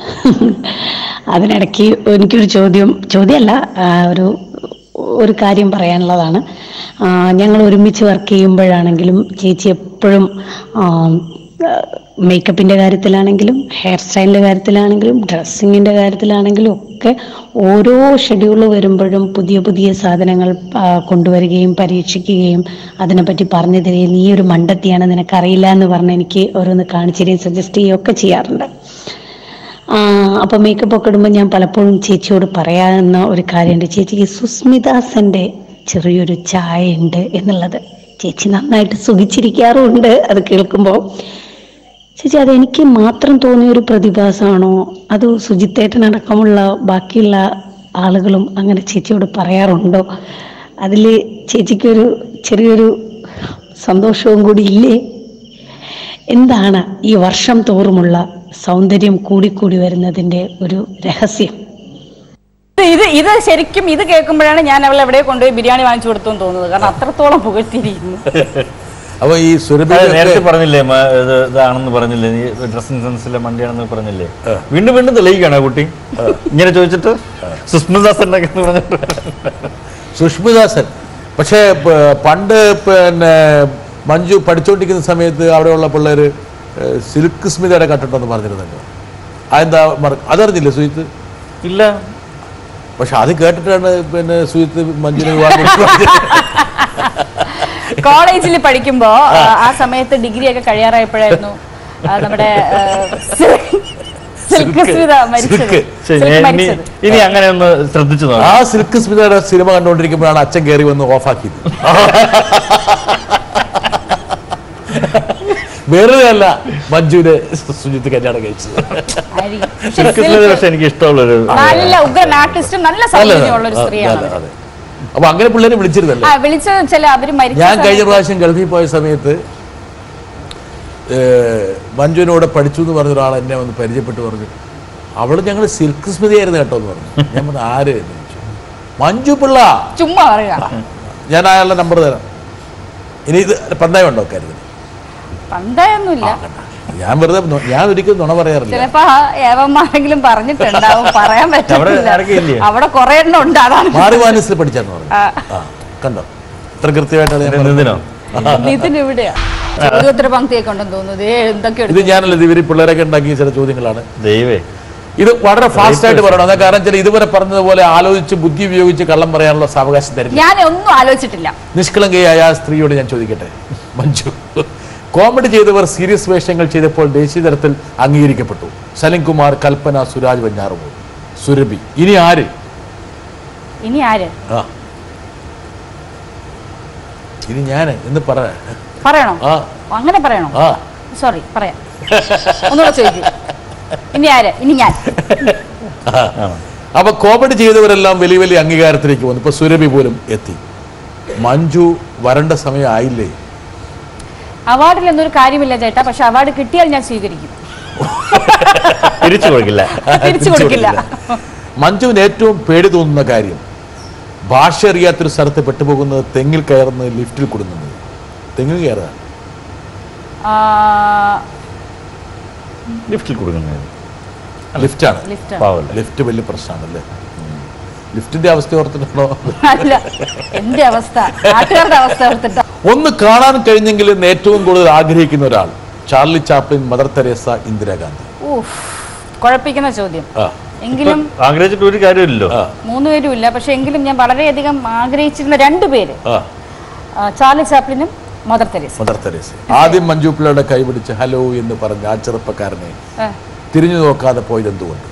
അതിനിടയ്ക്ക് എനിക്കൊരു ചോദ്യം ചോദ്യമല്ല ആ, ഒരു ഒരു കാര്യം പറയാനുള്ളതാണ് ആ, ഞങ്ങൾ ഒരുമിച്ച് വർക്ക് ചെയ്യുമ്പോഴാണെങ്കിലും ചേച്ചി എപ്പോഴും മേക്കപ്പിൻ്റെ കാര്യത്തിലാണെങ്കിലും ഹെയർ സ്റ്റൈലിൻ്റെ കാര്യത്തിലാണെങ്കിലും ഡ്രസ്സിങ്ങിൻ്റെ കാര്യത്തിലാണെങ്കിലും ഒക്കെ ഓരോ ഷെഡ്യൂൾ വരുമ്പോഴും പുതിയ പുതിയ സാധനങ്ങൾ ആ, കൊണ്ടുവരികയും പരീക്ഷിക്കുകയും അതിനെപ്പറ്റി പറഞ്ഞു തരികയും നീ ഒരു മണ്ടത്തിയാണ് നിനക്കറിയില്ല എന്ന് പറഞ്ഞ് എനിക്ക് ഓരോന്ന് കാണിച്ചു തരികയും സജസ്റ്റ് ചെയ്യുകയൊക്കെ ചെയ്യാറുണ്ട് അപ്പോൾ മേക്കപ്പ് ഒക്കെ ഇടുമ്പോൾ ഞാൻ പലപ്പോഴും ചേച്ചിയോട് പറയാവുന്ന ഒരു കാര്യമുണ്ട് ചേച്ചിക്ക് സുസ്മിതാസൻ്റെ ചെറിയൊരു ചായ ഉണ്ട് എന്നുള്ളത് ചേച്ചി നന്നായിട്ട് സുഖിച്ചിരിക്കാറുമുണ്ട് അത് കേൾക്കുമ്പോൾ ചേച്ചി അതെനിക്ക് മാത്രം തോന്നിയ ഒരു പ്രതിഭാസമാണോ അത് സുജിത്തേട്ടനടക്കമുള്ള ബാക്കിയുള്ള ആളുകളും അങ്ങനെ ചേച്ചിയോട് പറയാറുണ്ടോ അതിൽ ചേച്ചിക്കൊരു ചെറിയൊരു സന്തോഷവും കൂടി ഇല്ലേ എന്താണ് ഈ വർഷം തോറുമുള്ള സൗന്ദര്യം കൂടിക്കൂടി വരുന്നതിൻ്റെ ഒരു രഹസ്യം ഇത് ഇത് ശരിക്കും ഇത് കേൾക്കുമ്പോഴാണ് ഞാൻ അവളെ എവിടെ കൊണ്ടുപോയി ബിരിയാണി വാങ്ങിച്ചു കൊടുത്തു എന്ന് തോന്നുന്നത് കാരണം അത്രത്തോളം പുകഴ്ത്തിയിരിക്കുന്നു അപ്പൊ ഈ സുരഭി അത് നേരത്തെ പറഞ്ഞില്ലേ മ- ഇത് ഇതാണെന്ന് പറഞ്ഞില്ലേ നീ ഡ്രസ്സിംഗ് സെൻസിലെ മണ്ടിയാണെന്ന് പറഞ്ഞില്ലേ വീണ്ടും വീണ്ടും തെളിയിക്കുകയാണ് ആ കുട്ടി ഇങ്ങനെ ചോദിച്ചിട്ട് സുസ്മിതാസൻ എന്ന് പറഞ്ഞിട്ട് സുഷ്മിദാസൻ പക്ഷേ പ- പണ്ട് പിന്നെ മഞ്ജു പഠിച്ചുകൊണ്ടിരിക്കുന്ന സമയത്ത് അവിടെയുള്ള പിള്ളേർ സിൽക്ക് സ്മിതയുടെ കണ്ടിട്ടെന്ന് പറഞ്ഞിരുന്നല്ലോ അതെന്താ മറ- അതറിഞ്ഞില്ലേ സുജിത്ത് ഇല്ല പക്ഷെ അത് കേട്ടിട്ടാണ് പിന്നെ സുജിത്ത് മഞ്ജുവിനെ വിവാഹം കഴിച്ചത്. കോളേജിൽ പഠിക്കുമ്പോ ആ, ആ സമയത്ത് ഡിഗ്രി ഒക്കെ കഴിയാറായപ്പോഴായിരുന്നു ആ, നമ്മുടെ ആ, സിൽക്ക് സ്മിത മരിച്ചത് സിൽക്ക്. ശരി, സിൽക്ക് ഇനി മരിച്ചത് ഇനി അങ്ങനെ ഒന്ന് ശ്രദ്ധിച്ചു ആ നോക്കാം സിൽക്ക് സ്മിതയുടെ സിനിമ കണ്ടുകൊണ്ടിരിക്കുമ്പോഴാണ് അച്ഛൻ കയറി വന്ന് ഓഫാക്കിയത് വെറുതെ അല്ല മഞ്ജുവിനെ സുജിത്ത് കല്യാണം കഴിച്ചത് ആയിരിക്കും. പക്ഷെ സിൽക്ക് സിൽക്ക് പക്ഷെ എനിക്ക് ഇഷ്ടമുള്ളൊരു നല്ല ഉഗ്രൻ ആർട്ടിസ്റ്റും നല്ല സൗന്ദര്യമുള്ള ഒരു സ്ത്രീയാണ് അതെ, അതെ. അപ്പൊ അങ്ങനെ പിള്ളേരെ വിളിച്ചിരുന്നല്ലേ ആ വിളിച്ചത് വെച്ചാൽ അവര് മരിച്ച ഞാൻ കഴിഞ്ഞ സമയത്ത് പ്രാവശ്യം ഗൾഫിൽ പോയ സമയത്ത് ഏഹ്, മഞ്ജുവിനോട് പഠിച്ചു എന്ന് പറഞ്ഞ ഒരാൾ എന്നെ വന്ന് പരിചയപ്പെട്ട് പറഞ്ഞു അവള് ഞങ്ങൾ സിൽക്ക് സ്മിതയായിരുന്നു കേട്ടോ എന്ന് പറഞ്ഞു ഞാൻ പറഞ്ഞു ആര് എന്ന് ചോദിച്ചു മഞ്ജു പിള്ള ചുമ്മാ പറയുക ഞാൻ അയാളുടെ നമ്പർ തരാം ഇനി ഇത് പന്തായം ഉണ്ടോ കരുത് പണ്ടായൊന്നുമില്ല ഞാൻ വെറുതെ നൊ- ഞാൻ ഒരിക്കലും നുണ പറയാറില്ല ചിലപ്പോ ആ ഏവന്മാരെങ്കിലും പറഞ്ഞിട്ടുണ്ടാവും പറയാൻ പറ്റില്ല ആരൊക്കെയില്ലേ? അവിടെ കുറെ എണ്ണം ഉണ്ട് അതാണ് മാറി മാനസിൽ പഠിച്ചാന്ന് പറഞ്ഞു ആ, ആ കണ്ടോ ഇത്ര കൃത്യമായിട്ടാണ് ഞാൻ നിതിനോ? പറഞ്ഞത്. നിതിൻ ഇവിടെയാ ചോദ്യോത്തര പങ്ക്തിയൊക്കെ ഉണ്ടെന്ന് തോന്നുന്നു ദേ എന്തൊക്കെ ഇത് എടുത്തു ഞാനല്ല ഇത് ഇവര് പിള്ളേരൊക്കെ ഉണ്ടാക്കിയ ചില ചോദ്യങ്ങളാണ് ദൈവേ ഇത് വളരെ ഫാസ്റ്റ് ആയിട്ട് പറയണം അതാ കാരണം വെച്ചാൽ ഇതുവരെ പറഞ്ഞതുപോലെ ആലോചിച്ച് ബുദ്ധി ഉപയോഗിച്ച് കള്ളം പറയാനുള്ള സാവകാശം തരില്ല ഞാൻ ഒന്നും ആലോചിച്ചിട്ടില്ല നിഷ്കളങ്കയായ ആ സ്ത്രീയോട് ഞാൻ ചോദിക്കട്ടെ മഞ്ജു കോമഡി ചെയ്തവർ സീരിയസ് വേഷങ്ങൾ ചെയ്തപ്പോൾ ദേശീയ തലത്തിൽ അംഗീകരിക്കപ്പെട്ടു സലിംകുമാർ കൽപ്പന സുരാജ് വഞ്ഞാറുമോ സുരഭി ഇനി ആര് ഇനി ആര് ആ ഇനി ഞാൻ എന്ന് പറ പറയണോ ആ അങ്ങനെ പറയണോ ആ സോറി പറയാം ഒന്നുകൂടെ ചോദിക്കും ഇനി ആര് ഇനി ഞാൻ അപ്പൊ കോമഡി ചെയ്തവരെല്ലാം വലിയ വലിയ അംഗീകാരത്തിലേക്ക് വന്നു ഇപ്പൊ സുരഭി പോലും എത്തി മഞ്ജു വരേണ്ട സമയം ആയില്ലേ അവാർഡിൽ എന്നൊരു കാര്യമില്ല ചേട്ടാ പക്ഷെ അവാർഡ് കിട്ടിയാൽ ഞാൻ സ്വീകരിക്കും തിരിച്ചു കൊടുക്കില്ല തിരിച്ചു കൊടുക്കില്ല മഞ്ജുവിന് ഏറ്റവും പേടി തോന്നുന്ന കാര്യം ഭാഷ അറിയാത്തൊരു സ്ഥലത്ത് പെട്ടുപോകുന്നത് തെങ്ങിൽ കയറുന്നത് ലിഫ്റ്റിൽ കൊടുക്കുന്നത് തെങ്ങിൽ കയറുക ആ, ലിഫ്റ്റിൽ കൊടുക്കുന്നത് ലിഫ്റ്റാണ് ലിഫ്റ്റാണ്. ലിഫ്റ്റ് വലിയ പ്രശ്നമാണല്ലേ ലിഫ്റ്റിന്റെ അവസ്ഥ ഓർത്തിട്ടാണോ അല്ല എന്റെ അവസ്ഥ നാട്ടുകാരുടെ അവസ്ഥ ഓർത്തിട്ടാ ഒന്ന് കാണാൻ കഴിഞ്ഞെങ്കിൽ എന്ന് ഏറ്റവും കൂടുതൽ ആഗ്രഹിക്കുന്ന ഒരാൾ Charlie Chaplin Mother Teresa Indira Gandhi ഊഫ് കുഴപ്പിക്കുന്ന ചോദ്യം ആ എങ്കിലും ആഗ്രഹിച്ചിട്ട് ഒരു കാര്യമില്ലല്ലോ മൂന്നുപേരും ഇല്ല പക്ഷെ എങ്കിലും ഞാൻ വളരെയധികം ആഗ്രഹിച്ചിരുന്ന രണ്ടു പേര് ആ ആ, ചാർലി ചാപ്ലിനും മദർ തെരേസ മദർ തെരേസ ആദ്യം മഞ്ജു പിള്ളയുടെ കൈപിടിച്ച് ഹലോ എന്ന് പറഞ്ഞ ആ ചെറുപ്പക്കാരനെ ആ. തിരിഞ്ഞു നോക്കാതെ പോയത് എന്തുകൊണ്ട്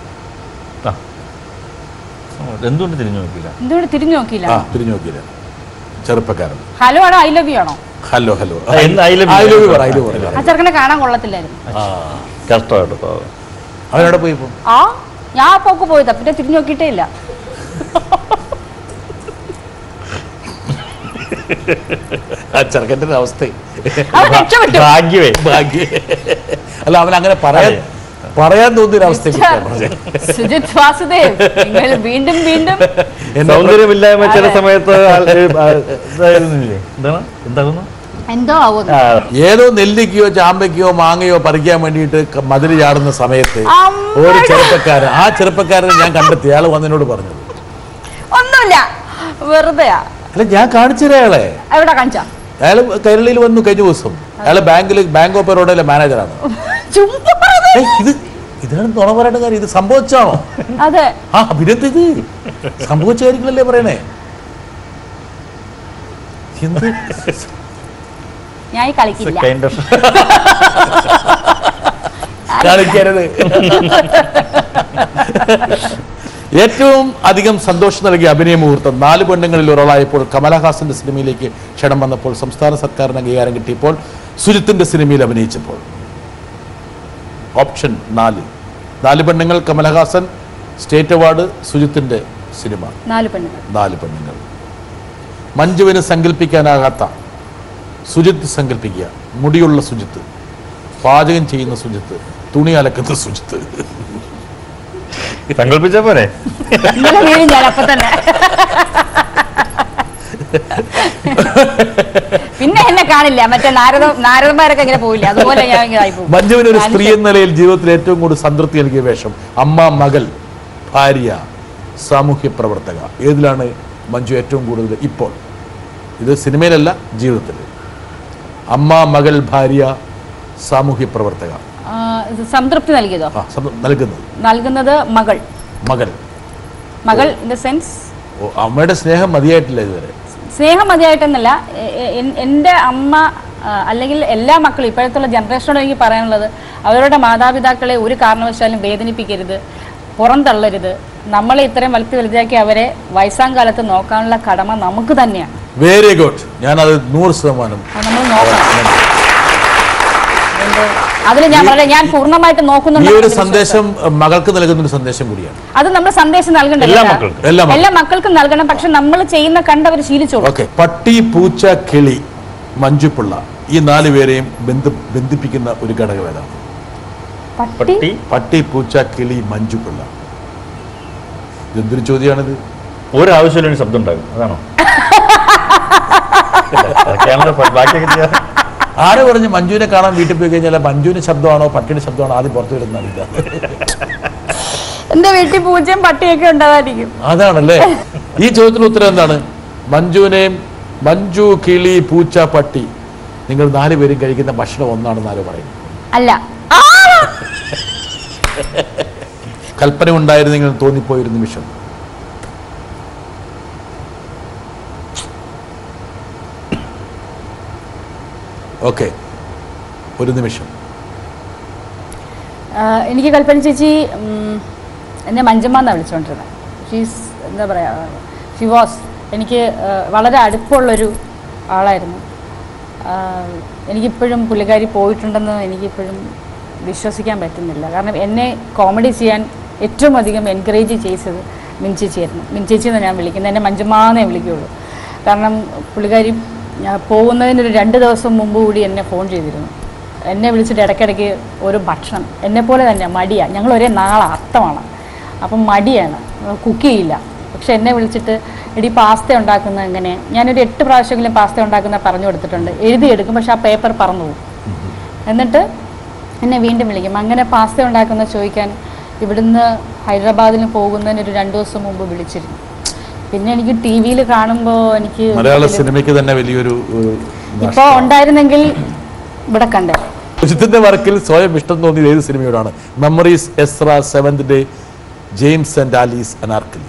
എന്തുകൊണ്ട് തിരിഞ്ഞു നോക്കില്ല എന്തുകൊണ്ട് തിരിഞ്ഞു നോക്കിയില്ല ആ തിരിഞ്ഞു നോക്കിയില്ല ചെറുപ്പക്കാരൻ ഹലോ ആണോ ഐ ലവ് യു ആണോ ഹലോ ഹലോ ആ, എന്ത് I love you? I love you പറ, I love you പറ. ആ ചെറുക്കനെ കാണാൻ കൊള്ളത്തില്ലായിരുന്നു ആ കഷ്ടമായിട്ട് അവനവിടെ പോയി ഇപ്പൊ ആ ഞാൻ ആ പോക്ക് പോയതാ പിന്നെ തിരിഞ്ഞു നോക്കിയിട്ടേ ഇല്ല ആ ചെറുക്കൻ്റെ ഒരു അവസ്ഥ അവൻ രക്ഷപ്പെട്ടു. ഭാഗ്യമേ ഭാഗ്യ അല്ല അവൻ അങ്ങനെ പറയാൻ പറയാൻ തോന്നിയൊരു അവസ്ഥയെ സുജിത് വാസുദേവ് നിങ്ങൾ വീണ്ടും വീണ്ടും സൗന്ദര്യമില്ലായ്മ ചില അതെ. സമയത്ത് ആൾ- ഏ, ആ, ഇതായിരുന്നില്ലേ എന്താണ് എന്താകുന്നു എന്തോ ആവുന്നു ഏതോ നെല്ലിക്കയോ ചാമ്പയ്ക്കയോ മാങ്ങയോ പറിക്കാൻ വേണ്ടിയിട്ട് ക- മതില് ചാടുന്ന സമയത്ത് അമ്മടാ. ഒരു ചെറുപ്പക്കാരൻ ആ ചെറുപ്പക്കാരനെ ഞാൻ കണ്ടെത്തി അയാൾ വന്നതിനോട് പറഞ്ഞത് ഒന്നുമില്ല വെറുതെയാ അല്ല ഞാൻ കാണിച്ചു തരാം അയാളെ എവിടെ കാണിച്ചാ അയാൾ കൈരളിയിൽ വന്നു കഴിഞ്ഞ ദിവസം അയാൾ ബാങ്കിൽ ബാങ്ക് ഓഫ് ബറോഡയിലെ മാനേജറാണ് ചുമ്മാ പറഞ്ഞത്. ഏയ്, ഇത് ഇതാണ് നുണ പറയേണ്ട കാര്യം ഇത് സംഭവിച്ചാണോ അതെ ആ അഭിനന്ദ ഇത് സംഭവിച്ച കാര്യങ്ങളല്ലേ പറയണേ എന്ത് ഞാൻ ഈ കളിക്കില്ല കൈൻഡ് ഓഫ് കാണിക്കരുത് ഏറ്റവും അധികം സന്തോഷം നൽകിയ അഭിനയ മുഹൂർത്തം നാല് പെണ്ണുങ്ങളിൽ ഒരാളായപ്പോൾ കമലഹാസന്റെ സിനിമയിലേക്ക് ക്ഷണം വന്നപ്പോൾ സംസ്ഥാന സർക്കാരിന് അംഗീകാരം കിട്ടിയപ്പോൾ സുജിത്തിന്റെ സിനിമയിൽ അഭിനയിച്ചപ്പോൾ ഓപ്ഷൻ നാല് നാല് പെണ്ണുങ്ങൾ കമലഹാസൻ സ്റ്റേറ്റ് അവാർഡ് സുജിത്തിന്റെ സിനിമ നാല് പെണ്ണുങ്ങൾ നാല് പെണ്ണുങ്ങൾ മഞ്ജുവിന് സങ്കല്പിക്കാനാകാത്ത സുജിത്ത് സങ്കല്പിക്കുക മുടിയുള്ള സുജിത്ത് പാചകം ചെയ്യുന്ന സുജിത്ത് തുണി അലക്കുന്ന സുജിത്ത് സങ്കല്പിച്ച പോരെ ഇന്നലെ വീഴും ഞാൻ അപ്പൊ തന്നെ പിന്നെ എന്നെ കാണില്ല മറ്റേ നാരദ നാരദന്മാരൊക്കെ ഇങ്ങനെ പോയില്ല അതുപോലെ ഞാൻ ഇങ്ങനെ ആയി പോകും മഞ്ജുവിന് ഒരു സ്ത്രീ എന്ന നിലയിൽ ജീവിതത്തിൽ ഏറ്റവും കൂടുതൽ സംതൃപ്തി നൽകിയ വേഷം അമ്മ മകൾ ഭാര്യ സാമൂഹ്യ പ്രവർത്തക ഏതിലാണ് മഞ്ജു ഏറ്റവും കൂടുതൽ ഇപ്പോൾ ഇത് സിനിമയിലല്ല ജീവിതത്തിൽ അമ്മ മകൾ ഭാര്യ സാമൂഹ്യ പ്രവർത്തക ആ, ഇത് സംതൃപ്തി നൽകിയതോ ആ സം- നൽകുന്നത് നൽകുന്നത് മകൾ മകൾ മകൾ ഇൻ ദ സെൻസ് ഓ, അമ്മയുടെ സ്നേഹം മതിയായിട്ടില്ല ഇതുവരെ സ്നേഹം മതിയായിട്ടെന്നല്ല എ- എ- എൻ- എൻ്റെ അമ്മ ആ, അല്ലെങ്കിൽ എല്ലാ മക്കളും ഇപ്പോഴത്തുള്ള ജനറേഷനോട് എനിക്ക് പറയാനുള്ളത് അവരുടെ മാതാപിതാക്കളെ ഒരു കാരണവശാലും വേദനിപ്പിക്കരുത് പുറന്തള്ളരുത് നമ്മളെ ഇത്രയും വളർത്തി വലുതാക്കി അവരെ വയസ്സാം കാലത്ത് നോക്കാനുള്ള കടമ നമുക്ക് തന്നെയാണ് വെരി ഗുഡ് ഞാനത് നൂറ് ശതമാനം അത് നമ്മൾ നോക്കണം അതിൽ ഞാൻ വളരെ ഞാൻ പൂർണ്ണമായിട്ട് ഈ ഒരു നോക്കുന്നുണ്ട് സന്ദേശം അഹ്, മകൾക്ക് നൽകുന്ന ഒരു സന്ദേശം കൂടിയാണ് അത് നമ്മൾ സന്ദേശം നൽകണ്ടല്ലോ എല്ലാ കേട്ടോ. മക്കൾക്കും. എല്ലാ മക്കൾക്കും. എല്ലാ മക്കൾക്കും നൽകണം പക്ഷെ നമ്മൾ ചെയ്യുന്ന കണ്ടവർ ശീലിച്ചോളൂ ഓക്കെ പട്ടി പൂച്ച കിളി മഞ്ജുപിള്ള ഈ നാല് പേരെയും ബന്ധ ബന്ധിപ്പിക്കുന്ന ഒരു ഘടകം ഏതാണ് പട്ടി പട്ടി പൂച്ച കിളി മഞ്ജുപിള്ള ഇതെന്തൊരു ചോദ്യമാണിത് ഒരു ആവശ്യമില്ല ശബ്ദം ഉണ്ടാകും അതാണോ അതൊക്കെയാണല്ലോ പ- ബാക്കിയൊക്കെ ചെയ്യാം ആര് പറഞ്ഞ് മഞ്ജുവിനെ കാണാൻ വീട്ടിൽ പോയി കഴിഞ്ഞാൽ മഞ്ജുവിന്റെ ശബ്ദമാണോ പട്ടിയുടെ ശബ്ദമാണോ ആദ്യം പുറത്തു വരുന്ന അറിയില്ല എന്റെ വീട്ടിൽ പൂച്ചയും പട്ടിയൊക്കെ ഉണ്ടാവാതിരിക്കും അതാണല്ലേ ഈ ചോദ്യത്തിന് ഉത്തരം എന്താണ് മഞ്ജുവിനെയും മഞ്ജു കിളി പൂച്ച പട്ടി നിങ്ങൾ നാലുപേരും കഴിക്കുന്ന ഭക്ഷണം ഒന്നാണെന്ന് ആരോ പറയുന്നു അല്ല കൽപ്പന ഉണ്ടായിരുന്നെങ്കിൽ തോന്നിപ്പോയൊരു നിമിഷം ഓക്കെ ഒരു നിമിഷം ആ, എനിക്ക് കൽപ്പന ചേച്ചി ഉം, എന്നെ മഞ്ജമ്മ എന്നാണ് വിളിച്ചുകൊണ്ടിരുന്നത് ഷീസ് എന്താ പറയുക ഷി വാസ് എനിക്ക് ആ, വളരെ അടുപ്പമുള്ളൊരു ആളായിരുന്നു ആ, എനിക്കിപ്പോഴും പുള്ളിക്കാരി പോയിട്ടുണ്ടെന്ന് എനിക്കിപ്പോഴും വിശ്വസിക്കാൻ പറ്റുന്നില്ല കാരണം എന്നെ കോമഡി ചെയ്യാൻ ഏറ്റവും അധികം എൻകറേജ് ചെയ്തത് മിൻചേച്ചിയായിരുന്നു മിൻചേച്ചി എന്ന് ഞാൻ വിളിക്കുന്നത് എന്നെ മഞ്ജുമാന്നേ വിളിക്കുകയുള്ളൂ കാരണം പുള്ളിക്കാരി ഞാൻ പോകുന്നതിനൊരു രണ്ട് ദിവസം മുമ്പ് കൂടി എന്നെ ഫോൺ ചെയ്തിരുന്നു എന്നെ വിളിച്ചിട്ട് ഇടയ്ക്കിടയ്ക്ക് ഒരു ഭക്ഷണം എന്നെപ്പോലെ തന്നെ മടിയാണ് ഞങ്ങൾ ഒരേ നാളെ അർത്ഥമാണ് അപ്പം മടിയാണ് കുക്ക് ചെയ്യില്ല പക്ഷെ എന്നെ വിളിച്ചിട്ട് എടി പാസ്ത ഉണ്ടാക്കുന്നത് എങ്ങനെ ഞാനൊരു എട്ട് പ്രാവശ്യമെങ്കിലും പാസ്ത ഉണ്ടാക്കുന്ന പറഞ്ഞു കൊടുത്തിട്ടുണ്ട് എഴുതിയെടുക്കും പക്ഷെ ആ പേപ്പർ പറന്നു പോകും എന്നിട്ട് എന്നെ വീണ്ടും വിളിക്കും അങ്ങനെ പാസ്ത ഉണ്ടാക്കുന്ന ചോദിക്കാൻ ഇവിടുന്ന് ഹൈദരാബാദിന് പോകുന്നതിന് ഒരു രണ്ടു ദിവസം മുമ്പ് വിളിച്ചിരുന്നു പിന്നെ എനിക്ക് ടി വിയിൽ കാണുമ്പോൾ എനിക്ക് മലയാള സിനിമയ്ക്ക് തന്നെ വലിയൊരു ഒരു ഇപ്പോൾ ഉണ്ടായിരുന്നെങ്കിൽ ഇവിടെ കണ്ടേ സുജിത്തിന്റെ വർക്കിൽ സ്വയം ഇഷ്ടം തോന്നിയത് ഏത് സിനിമയോടാണ് memories Ezra seventh day James and Alice Anarkali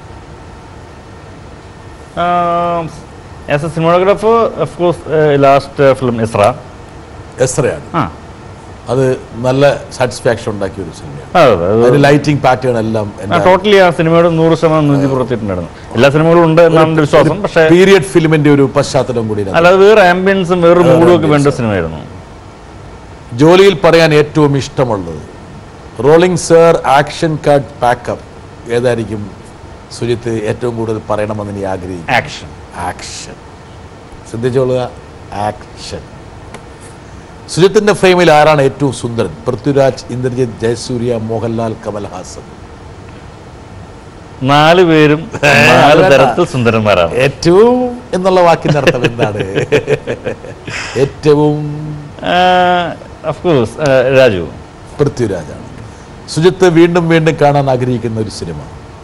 as a cinematographer of course last film Ezra എസ്രയാണ് ആ അത് നല്ല സാറ്റിസ്ഫാക്ഷൻ ഉണ്ടാക്കിയ ഒരു സിനിമയാണ് അതെ, അതെ. അത് അതിന്റെ ലൈറ്റിംഗ് പാറ്റേൺ എല്ലാം എൻ്റെ ടോട്ടലി ആ സിനിമയുടെ നൂറ് ശതമാനം നൂറ്റി പുറത്തിട്ടുണ്ടായിരുന്നു എല്ലാ സിനിമകളും ഉണ്ട് എന്നാണ് എൻ്റെ വിശ്വാസം പക്ഷേ പീരിയഡ് ഫിലിമിന്റെ ഒരു പശ്ചാത്തലം കൂടി ഇതിനകത്ത്. അല്ലാതെ വേറെ ആംബിയൻസും വേറെ വേറെ മൂഡും ഒക്കെ ambience. വേണ്ട സിനിമയായിരുന്നു ജോലിയിൽ പറയാൻ ഏറ്റവും ഇഷ്ടമുള്ളത് rolling sir action cut pack up ഏതായിരിക്കും സുജിത്ത് ഏറ്റവും കൂടുതൽ പറയണമെന്ന് നീ ആഗ്രഹിക്കും ആക്ഷൻ ആക്ഷൻ ശ്രദ്ധിച്ചോളുക ആക്ഷൻ സുജിത്തിന്റെ ഫ്രെയിമിൽ ആരാണ് ഏറ്റവും സുന്ദരൻ പൃഥ്വിരാജ് ഇന്ദ്രജിത്ത് ജയസൂര്യ മോഹൻലാൽ കമൽഹാസൻ നാല് പേരും നാല് തരത്തിൽ സുന്ദരന്മാരാണ് ഏറ്റവും എന്നുള്ള വാക്കിന്റെ അർത്ഥം എന്താണ് ഏറ്റവും അഫ്കോഴ്സ് രാജു പൃഥ്വിരാജാണ് സുജിത്ത് വീണ്ടും വീണ്ടും കാണാൻ ആഗ്രഹിക്കുന്ന ഒരു സിനിമ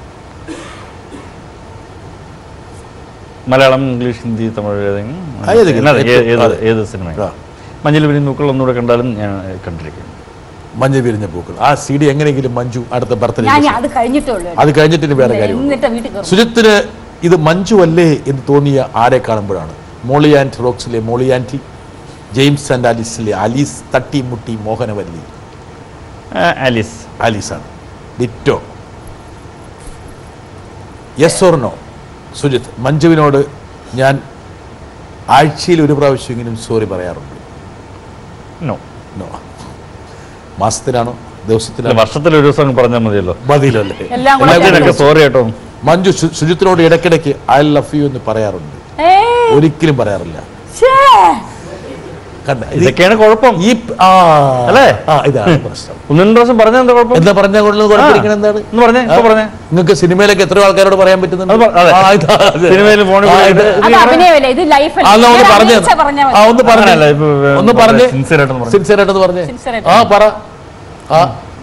മലയാളം ഇംഗ്ലീഷ് ഹിന്ദി തമിഴ് ഏതെങ്കിലും ആ, ഏതെങ്കിലും. എന്നാ, ഏ- ഏത് അതെ. ഏത് സിനിമ മഞ്ഞിൽ വിരി നൂക്കൾ ഒന്നുകൂടെ കണ്ടാലും ഞാൻ കണ്ടിരിക്കും മഞ്ഞ വിരിഞ്ഞ പൂക്കൾ ആ സി ഡി എങ്ങനെയെങ്കിലും മഞ്ജു അടുത്ത ബർത്ത്ഡേ ഞാൻ അത് കഴിഞ്ഞിട്ടേ ഉള്ളൂ അത് കഴിഞ്ഞിട്ട് ഇനി വേറെ കാര്യം എന്നിട്ട് വീട്ടിൽ കയറും സുജിത്തിന് ഇത് മഞ്ജു അല്ലേ എന്ന് തോന്നിയ ആരെ കാണുമ്പോഴാണ് മോളി ആൻഡ് റോക്സിലെ മോളി ആൻറ്റി ജെയിംസ് ആൻഡ് ആലീസിലെ ആലീസ് തട്ടി മുട്ടി മോഹനവല്ലി ആലീസ് ആലീസാണ് ditto yes or no Sujith മഞ്ജുവിനോട് ഞാൻ ആഴ്ചയിൽ ഒരു പ്രാവശ്യമെങ്കിലും സോറി പറയാറുണ്ട് നോ നോ മാസത്തിലാണോ ദിവസത്തിലാണോ വർഷത്തിൽ ഒരു ദിവസം അങ്ങ് പറഞ്ഞാൽ മതിയല്ലോ മതിയല്ലോ അല്ലേ എല്ലാം കൂടെ എല്ലാത്തിനൊക്കെ സോറി കേട്ടോ മഞ്ജു സു- സുജിത്തിനോട് ഇടയ്ക്കിടയ്ക്ക് ഐ ലവ് യു എന്ന് പറയാറുണ്ട് ഏയ്, ഒരിക്കലും പറയാറില്ല ശ്ശേ. കണ്ട ഇത് ഇതൊക്കെയാണ് കുഴപ്പം ഈ ആ അല്ലേ? ആ ഇതാണ് പ്രശ്നം ഒന്ന് രണ്ട് പ്രാവശ്യം പറഞ്ഞാൽ എന്താ കുഴപ്പം എന്താ പറഞ്ഞ കുഴപ്പമിരിക്കണം എന്താണ് എന്ന് പറഞ്ഞേ ഇപ്പൊ പറഞ്ഞേ നിങ്ങൾക്ക് സിനിമയിലൊക്കെ എത്ര ആൾക്കാരോട് പറയാൻ പറ്റുന്നുണ്ട് അത് പ- അതെ. ആ, ഇതാ, അതെ. സിനിമയിൽ ഫോണിൽ ആ, ഇത് അത് അഭിനയമല്ലേ ഇത് ലൈഫ് ആ, എന്നാ ഒന്ന് പറഞ്ഞേ പറഞ്ഞാൽ ആ ഒന്ന് പറഞ്ഞേ അങ്ങനെയല്ല, ഇപ്പൊ, ഏ, ഒന്ന് പറഞ്ഞേ sincere ആയിട്ടൊന്ന് പറഞ്ഞേ. സിൻസിയർ ആയിട്ടൊന്ന് പറഞ്ഞേ Sincere ആയിട്ട്. ആ പറ ആ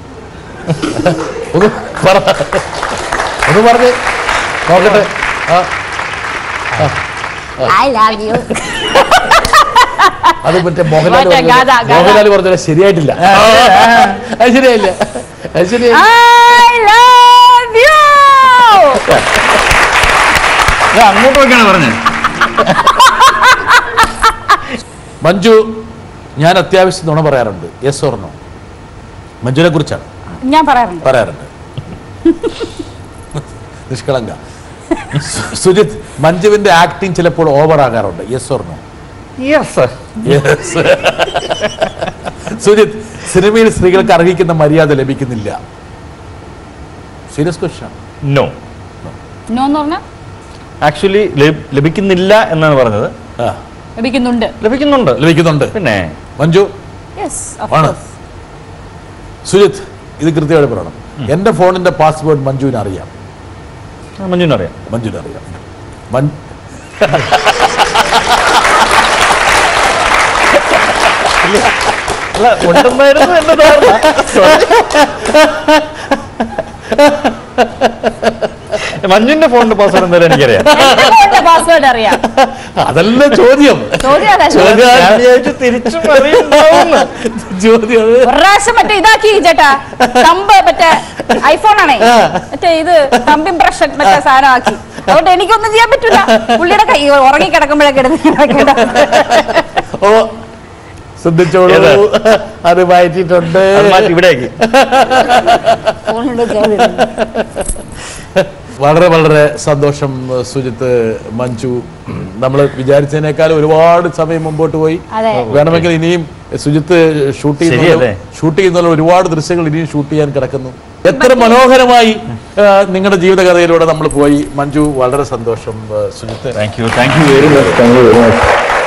ഒന്ന് പറ ഒന്ന് പറഞ്ഞേ നോക്കട്ടെ ആ ഐ ലവ് യു അത് മറ്റേ മോഹൻലാൽ മറ്റേ പറഞ്ഞത് ഗാഥ, ഗാഥ. മോഹൻലാൽ പറഞ്ഞത് ശരിയായിട്ടില്ല അത് ശരിയായില്ല അത് ശരിയായില്ല ഐ ലവ് യു അങ്ങോട്ട് നോക്കിയാണ് പറഞ്ഞത് മഞ്ജു ഞാൻ അത്യാവശ്യം നുണ പറയാറുണ്ട് യെസ് ഓർണോ മഞ്ജുവിനെ കുറിച്ചാണ് ഞാൻ പറയാറുണ്ട് പറയാറുണ്ട് നിഷ്കളങ്ക സു- സുജിത് മഞ്ജുവിന്റെ ആക്ടിങ് ചിലപ്പോൾ ഓവർ ആകാറുണ്ട് യെസ് ഓർണോ യെസ് സുജിത് സിനിമയിൽ സ്ത്രീകൾക്ക് അർഹിക്കുന്ന മര്യാദ ലഭിക്കുന്നില്ല സീരിയസ് ക്വസ്റ്റ്യൻ നോ നോ എന്ന് പറഞ്ഞാൽ ആക്ച്വലി ലഭിക്കുന്നില്ല എന്നാണ് പറഞ്ഞത് ലഭിക്കുന്നുണ്ട് ലഭിക്കുന്നുണ്ട് ലഭിക്കുന്നുണ്ട് പിന്നെ മഞ്ജു യെസ് ആണ് സുജിത് ഇത് കൃത്യമായിട്ട് പറയണം എന്റെ ഫോണിന്റെ പാസ്വേഡ് മഞ്ജുവിന് അറിയാം മഞ്ജുവിനറിയാം മഞ്ജുവിന് അറിയാം മഞ്ജു അല്ല ഉണ്ടെന്നായിരുന്നു എന്റെ ധാരണ മഞ്ജുവിന്റെ ഫോണിന്റെ പാസ്വേഡ് എന്തായാലും എനിക്കറിയാം പാസ്വേഡ് അറിയാം അതല്ല ചോദ്യം ചോദ്യം അതല്ല. ചോദ്യം ഞാൻ വിചാരിച്ചു തിരിച്ചും അറിയുന്നുണ്ടാവുമെന്ന്. ചോദ്യം അത് ഒരു പ്രാവശ്യം മറ്റേ ഇതാക്കി ചേട്ടാ തമ്പ് മറ്റേ ഐഫോൺ ആണേ മറ്റേ ഇത് തമ്പ് ഇംപ്രഷൻ മറ്റേ സാധനം ആക്കി അതുകൊണ്ട് എനിക്കൊന്നും ചെയ്യാൻ പറ്റില്ല പുള്ളിയുടെ കൈ ഉറങ്ങി കിടക്കുമ്പോഴൊക്കെ എടുത്ത് ഓ ശ്രദ്ധിച്ചോളൂ ഏത്? അത് മാറ്റിയിട്ടുണ്ട് അത് മാറ്റി ഇവിടേക്ക് വളരെ വളരെ സന്തോഷം സുജിത്ത് മഞ്ജു നമ്മൾ വിചാരിച്ചതിനേക്കാൾ ഒരുപാട് സമയം മുമ്പോട്ട് പോയി അതെ. വേണമെങ്കിൽ ഇനിയും സുജിത്ത് ഷൂട്ട് ചെയ്യുന്ന ശരിയല്ലേ? ഷൂട്ട് ചെയ്യുന്ന ഒരുപാട് ദൃശ്യങ്ങൾ ഇനിയും ഷൂട്ട് ചെയ്യാൻ കിടക്കുന്നു എത്ര മനോഹരമായി ആ, നിങ്ങളുടെ ജീവിതകഥയിലൂടെ നമ്മൾ പോയി മഞ്ജു വളരെ സന്തോഷം ആ, Sujith thank you thank you very much thank you very much